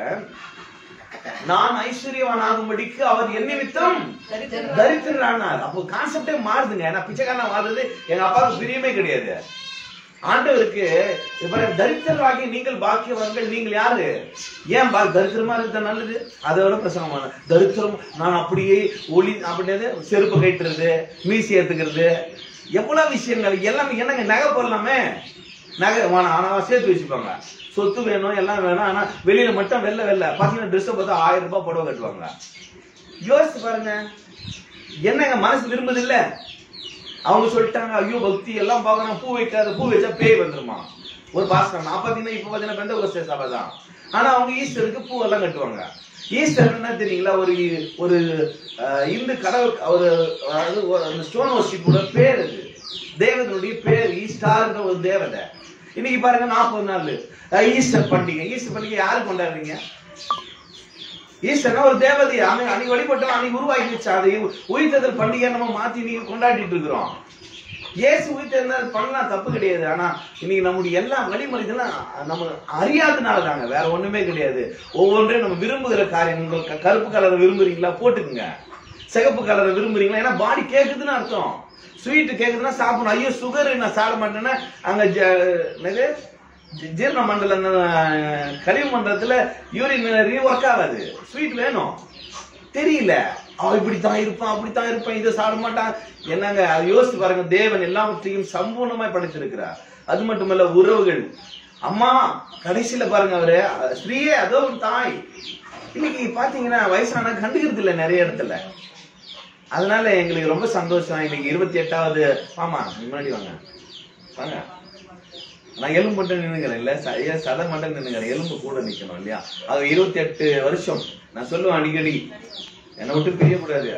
நான் ஐஸ்வர்யவான் ஆகும்படிக்கு அவர் என்ன நிமித்தம் தரித்திரனானார் அப்போ கான்செப்டே மாறுதுங்க நான் பிச்சைக்காரனா மாறுறது எங்க அப்பாவுக்கு பிரியமே கிடையாது ஆண்டவருக்கு இப்ப தரித்திரராகி நீங்கள் பாக்கியவான்கள் நீங்கள் யாரு ஏன் பா- தரித்திரமா இருக்கிறது நல்லது அதை விட பிரசங்கமான தரித்திரம் நான் அப்படியே ஒளி அப்படின்னது செருப்பு கட்டுறது மீசி ஏத்துக்கிறது எவ்வளவு விஷயங்கள் எல்லாமே என்னங்க நகை போடலாமே நகை வேணாம் ஆனா சேர்த்து வச்சுப்பாங்க சொத்து வேணும் எல்லாம் வேணும் ஆனா வெளியில மட்டும் வெள்ளை வெள்ளை பாத்தீங்கன்னா ட்ரெஸ் பார்த்தா ஆயிரம் ரூபாய் புடவை கட்டுவாங்க யோசிச்சு பாருங்க என்னங்க மனசு விரும்புது இல்ல அவங்க சொல்லிட்டாங்க ஐயோ பக்தி எல்லாம் பார்க்கணும் பூ வைக்காத பூ வச்சா பேய் வந்துருமா ஒரு பாஸ்கர் நான் பாத்தீங்கன்னா இப்ப பாத்தீங்கன்னா பெந்த கோஸ்டே சபை தான் ஆனா அவங்க ஈஸ்டருக்கு பூ எல்லாம் கட்டுவாங்க ஈஸ்டர் என்ன தெரியுங்களா ஒரு ஒரு அஹ், இந்து கடவுள் ஒரு அதாவது ஒரு- அந்த ஸ்டோன் வர்ஷிப்போட பேர் அது தேவனுடைய பேர் ஈஸ்டார்ன்ற ஒரு தேவதை இன்னைக்கு பாருங்க நாற்பது நாள் அஹ், ஈஸ்டர் பண்டிகை ஈஸ்டர் பண்டிகை யாரு கொண்டாடுறீங்க ஈஸ்டர்னா ஒரு தேவதை அன்னைக்கு அன்னைக்கு வழிபட்டோம் அன்னைக்கு உருவாக்கி வச்சா அது உயிர்த்ததல் பண்டிகை நம்ம மாத்தி நீங்க கொண்டாடிட்டு இருக்கிறோம் இயேசு உயிர்த்தெழுந்தால் பண்ணலாம் தப்பு கிடையாது ஆனா இன்னைக்கு நம்முடைய எல்லா வழிமுறைகளும் நம்ம அறியாதனால தாங்க வேற ஒண்ணுமே கிடையாது ஒவ்வொன்றையும் நம்ம விரும்புகிற காரியம் உங்கள் க- கருப்பு கலரை விரும்புறீங்களா போட்டுக்குங்க சிகப்பு கலரை விரும்புறீங்களா ஏன்னா பாடி கேக்குதுன்னு அர்த்தம் ஸ்வீட் கேக்குதுன்னா சாப்பிடணும் ஐயோ சுகர் நான் சாப்பிட மாட்டேன்னா அங்க ஜ- என்னது ஜி- ஜீரண மண்டலம் அஹ், கழிவு மண்டலத்துல யூரின் ஒர்க் ஆகாது ஸ்வீட் வேணும் தெரியல அவன் இப்படித்தான் இருப்பான் அப்படித்தான் இருப்பான் இதை சாப்பிட மாட்டான் என்னங்க அது யோசிச்சு பாருங்க தேவன் எல்லாவற்றையும் சம்பூர்ணமாய் படைச்சிருக்கிறார் அது மட்டுமல்ல உறவுகள் அம்மா கடைசியில பாருங்க அவரு அஹ், ஸ்ரீயே அதோ ஒரு தாய் இன்னைக்கு பாத்தீங்கன்னா வயசான கண்டுக்கிறது இல்ல நிறைய இடத்துல அதனால எங்களுக்கு ரொம்ப சந்தோஷம் இன்னைக்கு இருபத்தி எட்டாவது ஆமா முன்னாடி வாங்க வாங்க நான் எலும்பு மட்டும் நின்னுங்கிறேன் இல்ல ச- ஏன் சதை மட்டும் நின்னுங்கிறேன் எலும்பு கூட நிக்கணும் இல்லையா அது இருபத்தி எட்டு வருஷம் நான் சொல்லுவேன் அடிக்கடி என்னை விட்டு பிரியக்கூடாது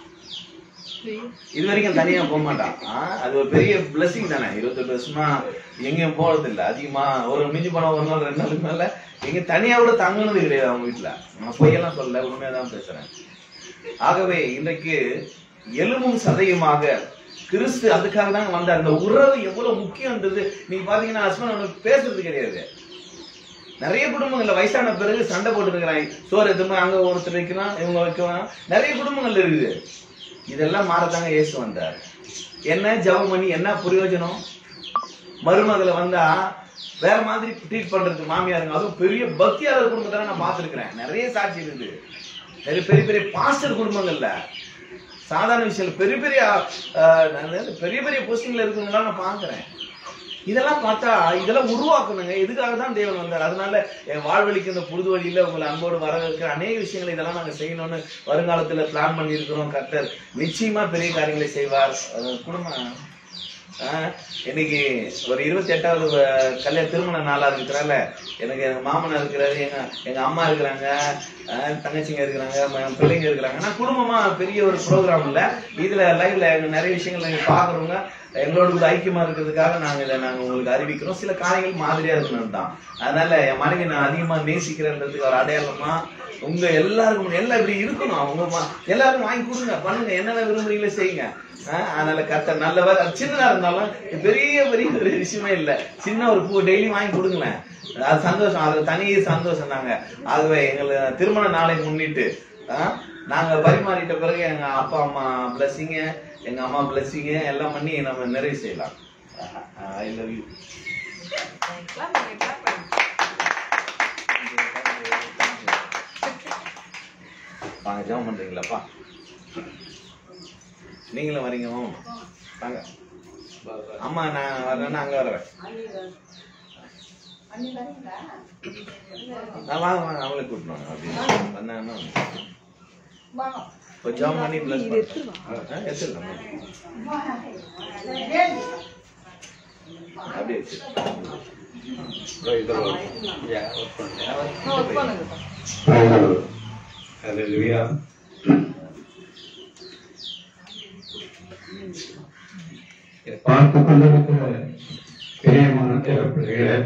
இது வரைக்கும் தனியா போக மாட்டான் ஆ, அது ஒரு பெரிய பிளஸிங் தானே இருபத்தெட்டு வருஷமா எங்கேயும் போறது இல்ல அதிகமா ஒரு மிஞ்சி போன ஒரு நாள் ரெண்டு நாளுக்கு மேல எங்க தனியா கூட தங்குனது கிடையாது அவங்க வீட்டுல நான் பொய்யெல்லாம் சொல்ல உண்மையாதான் பேசுறேன் ஆகவே இன்றைக்கு எலும்பும் சதையுமாக கிறிஸ்து அதுக்காக தான் வந்தார் அந்த உறவு எவ்வளவு முக்கியம்ன்றது நீங்க பாத்தீங்கன்னா ஹஸ்பண்ட் பேசுறது கிடையாது நிறைய குடும்பங்கள்ல வயசான பிறகு சண்டை போட்டு இருக்கிறாங்க சோறு எதுவுமே அங்க ஒருத்தர் வைக்கலாம் இவங்க வைக்கலாம் நிறைய குடும்பங்கள் இருக்குது இதெல்லாம் மாறத்தாங்க இயேசு வந்தார் என்ன ஜெபம் பண்ணி என்ன பிரயோஜனம் மருமகளை வந்தா வேற மாதிரி ட்ரீட் பண்றது மாமியாருங்க அதுவும் பெரிய பக்தியாளர் குடும்பத்தை நான் பார்த்திருக்கிறேன் நிறைய சாட்சி இருக்குது நிறைய பெரிய பெரிய பாஸ்டர் குடும்பங்கள்ல சாதாரண விஷயம் பெரிய பெரிய ஆஹ், நான் பெரிய பெரிய போஸ்டிங்ல இருக்கிறவங்களாம் நான் பார்க்கிறேன் இதெல்லாம் பார்த்தா இதெல்லாம் உருவாக்கணுங்க இதுக்காக தான் தேவன் வந்தார் அதனால என் வாழ்வழிக்கு இந்த புது வழியில உங்களை அன்போடு வரவேற்க அநேக விஷயங்களை இதெல்லாம் நாங்க செய்யணும்னு வருங்காலத்துல பிளான் பண்ணியிருக்கிறோம் கர்த்தர் நிச்சயமா பெரிய காரியங்களை செய்வார் அஹ் குடும்பம் ஆஹ், இன்னைக்கு ஒரு இருபத்தி எட்டாவது கல்யாண திருமண நாளா இருக்கிறால எனக்கு எங்க மாமனார் இருக்கிறாரு எங்க எங்க அம்மா இருக்கிறாங்க அஹ் தங்கச்சிங்க இருக்கிறாங்க ம- பிள்ளைங்க இருக்கிறாங்க ஆனா குடும்பமா பெரிய ஒரு ப்ரோக்ராம் இல்ல இதுல லைவ்ல நிறைய விஷயங்கள் நீங்க பாக்குறவங்க எங்களோட கூட ஐக்கியமா இருக்கிறதுக்காக நாங்க இதை நாங்க உங்களுக்கு அறிவிக்கிறோம் சில காரியங்கள் மாதிரியா இருக்கணும் தான் அதனால என் மனைவி நான் அதிகமா நேசிக்கிறேன்றதுக்கு ஒரு அடையாளமா உங்க எல்லாருக்கும் எல்லாம் இப்படி இருக்கணும் அவங்க ம- எல்லாரும் வாங்கி கொடுங்க பண்ணுங்க என்னென்ன விரும்புறீங்களோ செய்யுங்க ஆஹ் அதனால கர்த்தர் நல்லவர் அது சின்னதா இருந்தாலும் இது பெரிய பெரிய ஒரு விஷயமே இல்ல சின்ன ஒரு பூ டெய்லி வாங்கி கொடுங்களேன் அது சந்தோஷம் அது தனி சந்தோஷம் நாங்க ஆகவே எங்களை திருமண நாளை முன்னிட்டு ஆஹ் நாங்க பரிமாறிட்ட பிறகு எங்க அப்பா அம்மா பிளஸிங்க எங்க அம்மா பிளஸிங்க எல்லாம் பண்ணி நம்ம நிறைவு செய்யலாம் ஐ லவ் யூ Clap பண்ணுங்க, clap பண்ணுங்க. வாங்க ஜெபம் பண்றீங்களாப்பா நீங்களும் வரீங்க வாங்க. வாங்க அம்மா நான் வரேன்னா அங்க வரேன் நான் வாங்க வாங்க அவங்களே கூட்டிட்டு வாங்க அப்படின்னு வந்தாங்கன்னா கொஞ்சம் ஜெபம் பண்ணி பிளஸ் எடுத்துடலாம் அப்படியே வச்சு No, work பண்ணுங்கப்பா. Hallelujah. இதை பார்த்து கொண்டிருக்கிற பிரியமான தேவ பிள்ளைகளே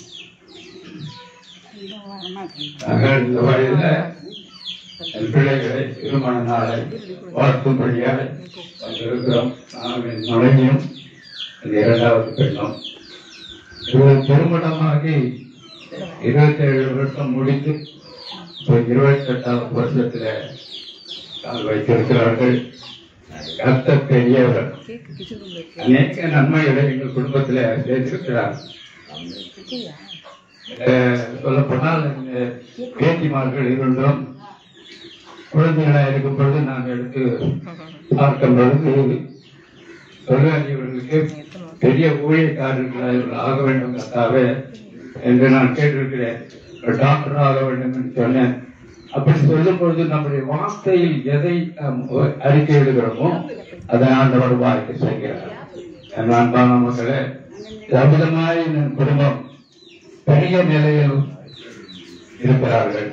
நாங்கள் இந்த வழியில என் பிள்ளைகளை திருமண நாளை வாழ்த்தும்படியாக வந்திருக்கிறோம் நாங்கள் நுழையும் இந்த இரண்டாவது பெண்ணும் இது திருமணமாகி இருபத்தேழு வருஷம் முடித்து இப்போ இருபத்தி எட்டாவது வருஷத்துல கால் வைத்திருக்கிறார்கள் கர்த்தர் பெரியவர் அநேக நன்மைகளை எங்கள் குடும்பத்துல செய்திருக்கிறார் சொல்ல போனால் பேத்திமார்கள் இருந்தும் குழந்தைகளாக இருக்கும் பொழுது நான் எடுத்து பார்க்கும் பொழுது தொழிலாளிகளுக்கு பெரிய ஊழியக்காரர்களாக இவர்கள் ஆக வேண்டும் கர்த்தாவே என்று நான் கேட்டிருக்கிறேன் ஒரு டாக்டர் ஆக வேண்டும் என்று சொன்னேன் அப்படி சொல்லும் பொழுது நம்முடைய வார்த்தையில் எதை நாம் அறிக்கை எழுதுகிறோமோ அதை ஆண்டவர் வாய்க்கு செய்கிறார் என் அன்பான மக்களே அமிதமாய் என் குடும்பம் பெரிய நிலையில் இருக்கிறார்கள்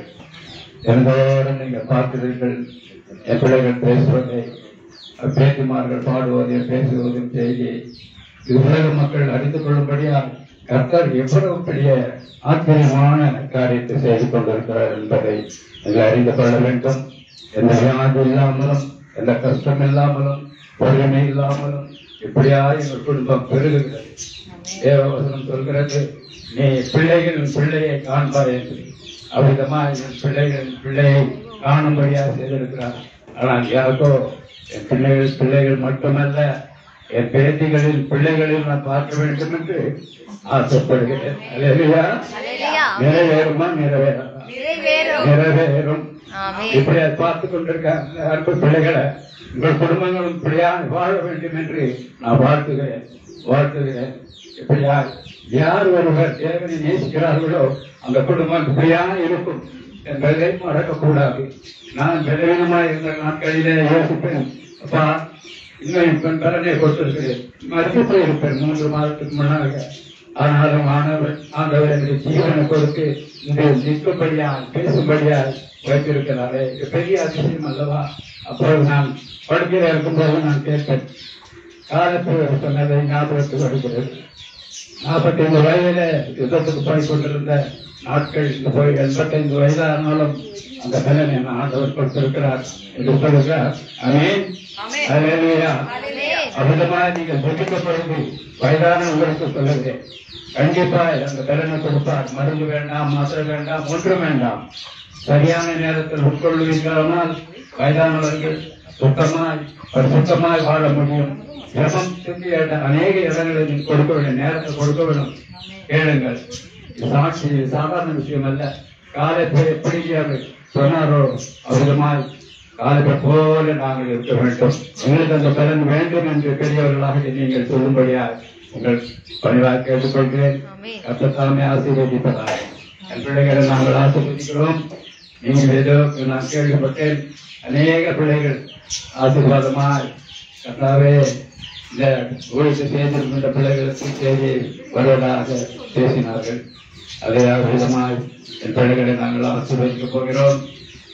எனதோடு நீங்கள் பார்க்கிறீர்கள் என் பிள்ளைகள் பேசுவதை பேத்திமார்கள் பாடுவதையும் பேசுவதையும் செய்தி இது உலக மக்கள் அறிந்து கொள்ளும்படியா கர்த்தர் எவ்வளவு பெரிய ஆச்சரியமான காரியத்தை செய்து கொண்டிருக்கிறார் என்பதை நீங்கள் அறிந்து கொள்ள வேண்டும் எந்த வியாதி இல்லாமலும் எந்த கஷ்டம் இல்லாமலும் வறுமை இல்லாமலும் இப்படியா எங்கள் குடும்பம் பெருகுகிறது தேவவசனம் சொல்கிறது நீ பிள்ளைகளின் பிள்ளையை காண்பாய் என்று அவ்விதமா என் பிள்ளைகளின் பிள்ளையை காணும்படியா செய்திருக்கிறார் ஆனால் யாருக்கோ என் பிள்ளைகள் பிள்ளைகள் மட்டுமல்ல என் பேத்திகளின் பிள்ளைகளில் நான் பார்க்க வேண்டும் என்று ஆசைப்படுகிறேன் அல்லேலூயா. அல்லேலூயா. நிறைவேறுமா நிறைவேறாதா நிறைவேறும் நிறைவேறும் ஆமென். இப்படி அதை பார்த்து கொண்டிருக்க அன்பு பிள்ளைகளை உங்கள் குடும்பங்களும் இப்படியா வாழ வேண்டும் என்று நான் வாழ்த்துகிறேன் வாழ்த்துகிறேன் இப்படியா யார் ஒருவர் தேவனை நேசிக்கிறார்களோ அந்த குடும்பம் இப்படியா இருக்கும் என்பதை மறக்கக்கூடாது நான் பலவீனமாக இருந்த நாட்களிலே யோசிப்பேன் அப்பா இன்னும் இப்ப பலனை கொடுத்திருக்கிறேன் மறுத்து போயிருப்பேன் மூன்று மாதத்துக்கு முன்னாக ஆனாலும் ஆனவர் ஆண்டவர் எனக்கு ஜீவனை கொடுத்து இந்த நிற்கும்படியால் பேசும்படியால் வைத்திருக்கிறாரே இது பெரிய அதிசயம் அல்லவா அப்போது நான் படுக்கையில் இருக்கும்போது நான் கேட்பேன் காலத்தில் சொன்னதை ஞாபகத்துக்கு வருகிறது நாற்பத்தைந்து வயதில யுத்தத்துக்கு போய் கொண்டிருந்த நாட்கள் இந்த போய் எண்பத்தைந்து வயதானாலும் அந்த பலனை நான் ஆண்டவர் கொடுத்திருக்கிறார் என்று சொல்லுகிறார் அமேன் ஆமென். அல்லேலூயா ஆமென். அமிதமாக நீங்கள் ஜெபிக்கப்படுது வயதான உங்களுக்கு சொல்லுகிறேன் கண்டிப்பா அந்த பலனை கொடுப்பார் மருந்து வேண்டாம் மாத்திரை வேண்டாம் ஒன்றும் வேண்டாம் சரியான நேரத்தில் உட்கொள்வீர்களானால் வயதானவர்கள் சுத்தமாய் பரிசுத்தமாய் வாழ முடியும் ஜபம் செஞ்சு அநேக இடங்களை நீங்கள் கொடுக்க வேண்டும் நேரத்தை கொடுக்க வேண்டும் கேளுங்கள் இது சாட்சி இது சாதாரண விஷயம் அல்ல காலத்தை எப்படி அவர் சொன்னாரோ அவ்விதமாய் காலத்தை போல நாங்கள் இருக்க வேண்டும் எங்களுக்கு அந்த பலன் வேண்டும் என்று பெரியவர்களாக நீங்கள் சொல்லும்படியா உங்கள் பணிவாக கேட்டுக்கொள்கிறேன் ஆமென். கத்தத்தாமே ஆசீர்வதிப்பதாக என் பிள்ளைகளை நாங்கள் ஆசீர்வதிக்கிறோம் நீங்கள் ஏதோ நான் கேள்விப்பட்டேன் அநேக பிள்ளைகள் ஆசீர்வாதமாய் கத்தாவே இந்த ஊழியத்தை செய்திருக்கின்ற பிள்ளைகளுக்கு செய்தி வருவதாக பேசினார்கள் அதே விதமாய் என் பிள்ளைகளை நாங்கள் ஆசீர்வதிக்கப் போகிறோம்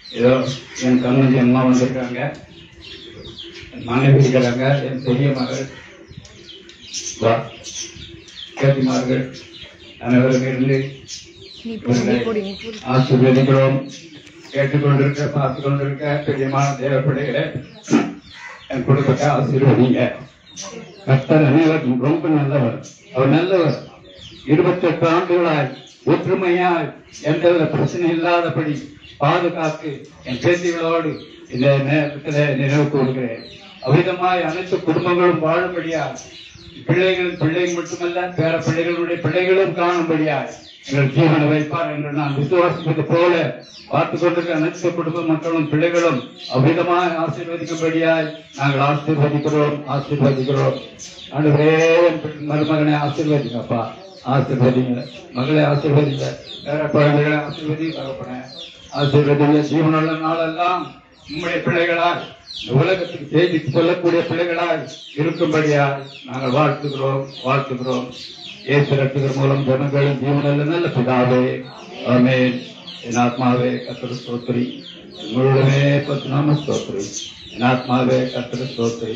ஏதோ என் கண்ணஞ்சி அம்மா வந்திருக்காங்க என் மனைவி இருக்கிறாங்க என் பெரிய மகள் வா கேட்டிமார்கள் அனைவரும் இருந்து இவர்களை ஆசீர்வதிக்கிறோம் கேட்டுக்கொண்டிருக்க பார்த்து கொண்டிருக்க பிரியமான தேவ பிள்ளைகளே என் குடும்பத்தை ஆசீர்வதிங்க கர்த்தர் அனைவரும் ரொம்ப நல்லவர் அவர் நல்லவர் இருபத்தெட்டு ஆண்டுகளாய் ஒற்றுமையாய் எந்தவித பிரச்சனை இல்லாதபடி பாதுகாத்து என் பேத்திகளோடு இந்த நேரத்தில் நினைவு கூறுகிறேன் அவ்விதமாய் அனைத்து குடும்பங்களும் வாழும்படியா பிள்ளைகள் பிள்ளைகள் மட்டுமல்ல பேர பிள்ளைகளுடைய பிள்ளைகளும் காணும்படியாய் எங்கள் ஜீவனை வைப்பார் என்று நான் விசுவாசிப்பது போல பார்த்து கொண்டிருக்கிற அனைத்து குடும்ப மக்களும் பிள்ளைகளும் அவ்விதமாய் ஆசீர்வதிக்கும்படியாய் நாங்கள் ஆசீர்வதிக்கிறோம் ஆசீர்வதிக்கிறோம் ஆண்டவரே என் மருமகனை ஆசீர்வதிங்கப்பா ஆசீர்வதிங்க மகளை ஆசீர்வதிங்க வேற குழந்தைகளை ஆசீர்வதி தகப்பன ஆசீர்வதிங்க ஜீவனுள்ள நாளெல்லாம் உம்முடைய பிள்ளைகளாய் இந்த உலகத்துக்கு செய்தி சொல்லக்கூடிய பிள்ளைகளாய் இருக்கும்படியாய் நாங்கள் வாழ்த்துகிறோம் வாழ்த்துகிறோம் ஏசு ரட்சகர் மூலம் ஜனங்களும் ஜீவனல்ல நல்ல பிதாவே ஆமென் என் ஆத்மாவே கத்திர ஸ்தோத்திரி உங்களுடனே பத்து நாம ஸ்தோத்திரி என் ஆத்மாவே கத்திர ஸ்தோத்திரி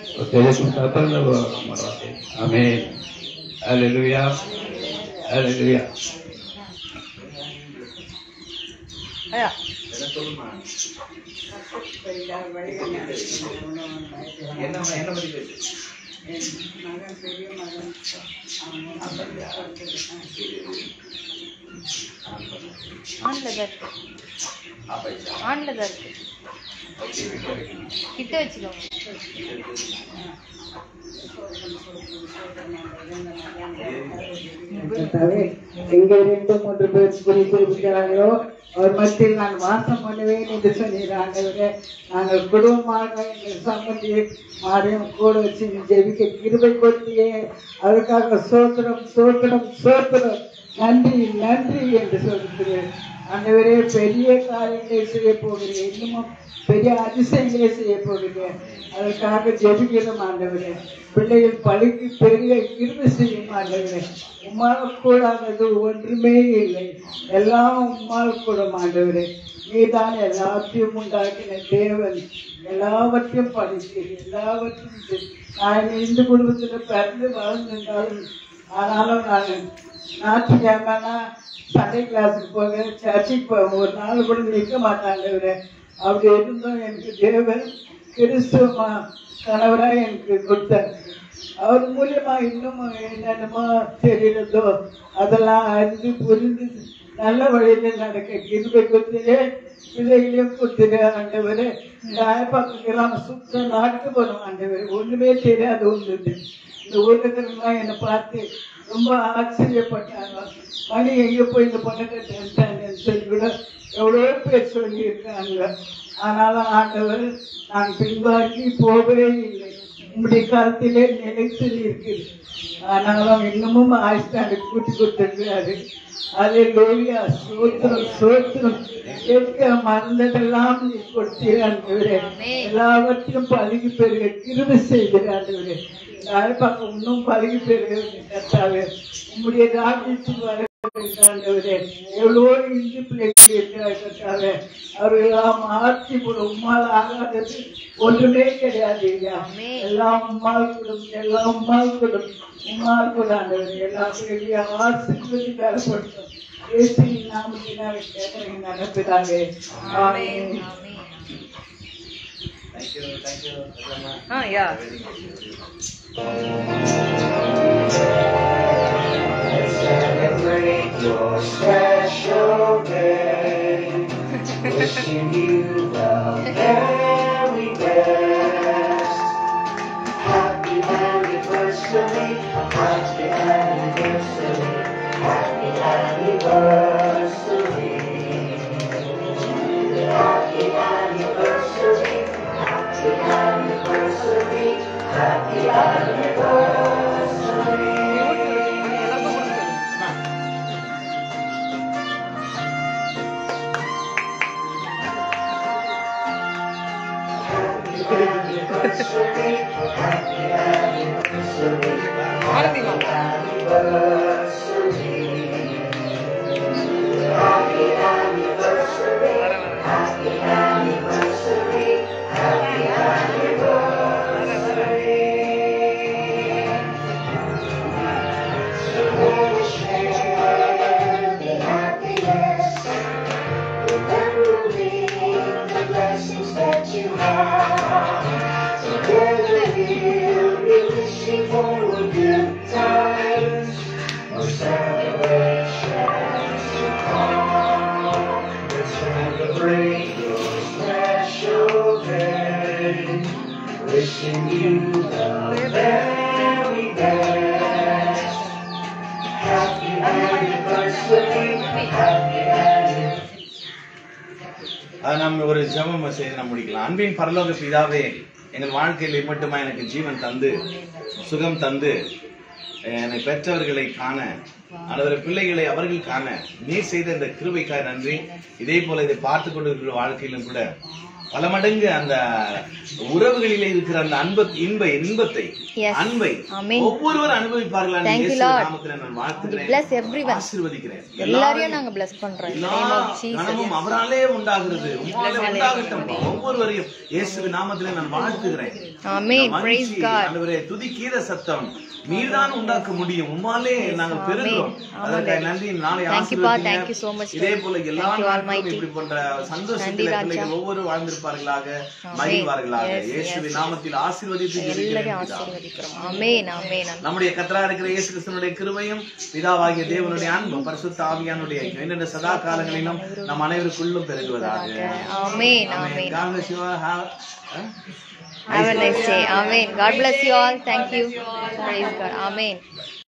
ஆமென் ஹalleluya ஹalleluya ஐயா என்ன என்ன பத்தி பேசு ஆன்ல தான் இருக்கு ஆன்ல தான் இருக்கு கிட்ட வச்சுக்கோங்க கர்த்தாவே, எங்க ரெண்டு மூன்று பேர் குறித்து இருக்கிறார்களோ அவர் மத்தியில் நான் வாசம் பண்ணுவேன் என்று சொன்னீர் ஆண்டவரே நாங்கள் குடும்பமாக எங்கள் சம்பந்தி மாறியும் கூட வச்சு நீ ஜெபிக்க கிருபை கொடுத்தியே அதற்காக சோத்திரம் சோத்திரம் சோத்திரம் நன்றி நன்றி என்று சொல்கிறேன் ஆண்டவரே பெரிய காரியங்களை செய்ய போகிறேன் இன்னமும் பெரிய அதிசயங்களை செய்ய போகிறேன் அதற்காக ஜெபிக்கிறோம் ஆண்டவரே பிள்ளைகள் பழிக்கு பெரிய கிருபை செய்யும் ஆண்டவரே உம்மால் கூடாதது ஒன்றுமே இல்லை எல்லாம் உம்மால் கூடும் ஆண்டவரே நீதான் எல்லாத்தையும் உண்டாக்கின தேவன் எல்லாவற்றையும் படித்து எல்லாவற்றையும் செய். நான் இந்து குடும்பத்தில் பிறந்து வளர்ந்திருந்தாலும் ஆனாலும் நான் ஞாயிற்றுக்கிழமைனா சண்டே கிளாஸுக்கு போக சர்ச்சுக்கு போக ஒரு நாள் கூட நிற்க மாட்டாங்க அப்படி இருந்தும் எனக்கு தேவன் கிறிஸ்துவ கணவராக எனக்கு கொடுத்தார் அவர் மூலியமா இன்னும் என்னென்னமோ தெரியுறதோ அதெல்லாம் அறிந்து புரிந்து நல்ல வழியில நடக்க கிருபை கொடுத்துரு பிள்ளைகளையும் கொடுத்துரு ஆண்டவரே இந்த ஆயப்பாக்கெல்லாம் சுத்த நாட்டு போறோம் ஆண்டவர் ஒண்ணுமே தெரியாது ஒன்று இந்த ஊடகங்கள்லாம் என்னை பார்த்து ரொம்ப ஆச்சரியப்பட்டாங்க மணி எங்க போய் இந்த பொண்ணை கட்டிட்டாங்கன்னு சொல்லி கூட எவ்வளோ பேர் சொல்லியிருக்காங்க ஆனாலும் ஆண்டவர் நான் பின்வாங்கி போகவே இல்லை உங்களுடைய காலத்திலே நிலைத்து இருக்குது ஆனாலும் இன்னமும் ஆயுஷ்டாண்டு கூட்டி கொடுத்துருக்காரு அதே லோவியா சோத்திரம் சோத்திரம் கேட்க மறந்ததெல்லாம் நீ கொடுத்தீரான் எல்லாவற்றையும் பழகி பெருக கிருபை செய்கிறார் யாழ்ப்பாக்கம் இன்னும் பழகி பெருக கத்தாவே உங்களுடைய ராஜ்யத்துக்கு வர ஆண்டவரே, எவ்வளோ இந்து பிள்ளைகள் இருக்கிறாங்க அவர்களெல்லாம் ஆட்சி கூட உம்மால் ஆகாதது ஒன்றுமே கிடையாது ஐயா எல்லாம் உம்மால் கூடும் எல்லாம் உம்மால் கூடும் உம்மால் கூட ஆண்டவர் எல்லா பிள்ளைகளையும் ஆசீர்வதி பெறப்படுத்தும் இயேசுவின் நாமத்தினால கேட்கிறேன் நடப்பிதாவே ஆமென் thank you thank you ah yeah Celebrate your special day. Wishing you the very best. Happy anniversary, happy anniversary, happy anniversary. Happy anniversary, happy anniversary, happy anniversary. ஆனந்திமா வர வர அதை நம்ம ஒரு ஜெபம் செய்து நம்ம முடிக்கலாம் அன்பின் பரலோக பிதாவே எங்கள் வாழ்க்கையில் மட்டுமா எனக்கு ஜீவன் தந்து சுகம் தந்து என்னை பெற்றவர்களை காண அல்லது பிள்ளைகளை அவர்கள் காண நீர் செய்த இந்த கிருபைக்காய் நன்றி இதே போல இதை பார்த்து கொண்டிருக்கிற வாழ்க்கையிலும் கூட பல மடங்கு அந்த உறவுகளிலே இருக்கிற அந்த அன்ப இன்ப இன்பத்தை Yes. அன்பை Amen. ஒவ்வொருவர் அனுபவிப்பார்கள் Thank you, Lord. நாமத்தில் நான் வாழ்த்துகிறேன் Bless everyone. ஆசீர்வதிக்கிறேன் எல்லாரையும் நாங்க bless பண்றோம் In the எல்லா name of Jesus. கனமும் அவராலே உண்டாகிறது உம்மாலே உண்டாகட்டும் ஒவ்வொருவரையும் இயேசுவின் நாமத்திலே நான் வாழ்த்துகிறேன் Amen. இந்த Praise மகிழ்ச்சி, God. ஆண்டவரே துதி கீத சத்தம் நீர்தான் உண்டாக்க முடியும் உம்மாலே நாங்கள் பெறுகிறோம் அதற்காக நன்றி நாளை Thank you, Pa. ஆசீர்வதிங்க. Thank you so much, இதே Lord. போல எல்லா Thank you, நாட்களும் Almighty. இப்படி போன்ற நன்றி, சந்தோஷத்தில் ராஜா. பிள்ளைகள் ஒவ்வொரு வாழ்ந்திருப்பார்களாக Amen. மகிழ்வார்களாக Yes, இயேசுவின் yes. நாமத்தில் ஆசீர்வதித்து எல்லாரையும் ஜெபிக்கிறேன் பிதாவே. ஆசீர்வதிக்கிறோம் ஆமென் ஆமென் ஆமென். நம்முடைய கத்தரா இருக்கிற இயேசு கிறிஸ்தனுடைய கிருபையும் பிதாவாகிய தேவனுடைய அன்பும் பரிசுத்த ஆவியானுடைய என்னென்ன சதா காலங்களிலும் நம் அனைவருக்குள்ளும் பெருகுவதாக ஆமென் Amen. Amen God bless you all. Have- huh? Have a nice day. Amen. God bless you all. Thank you. Praise God. Amen.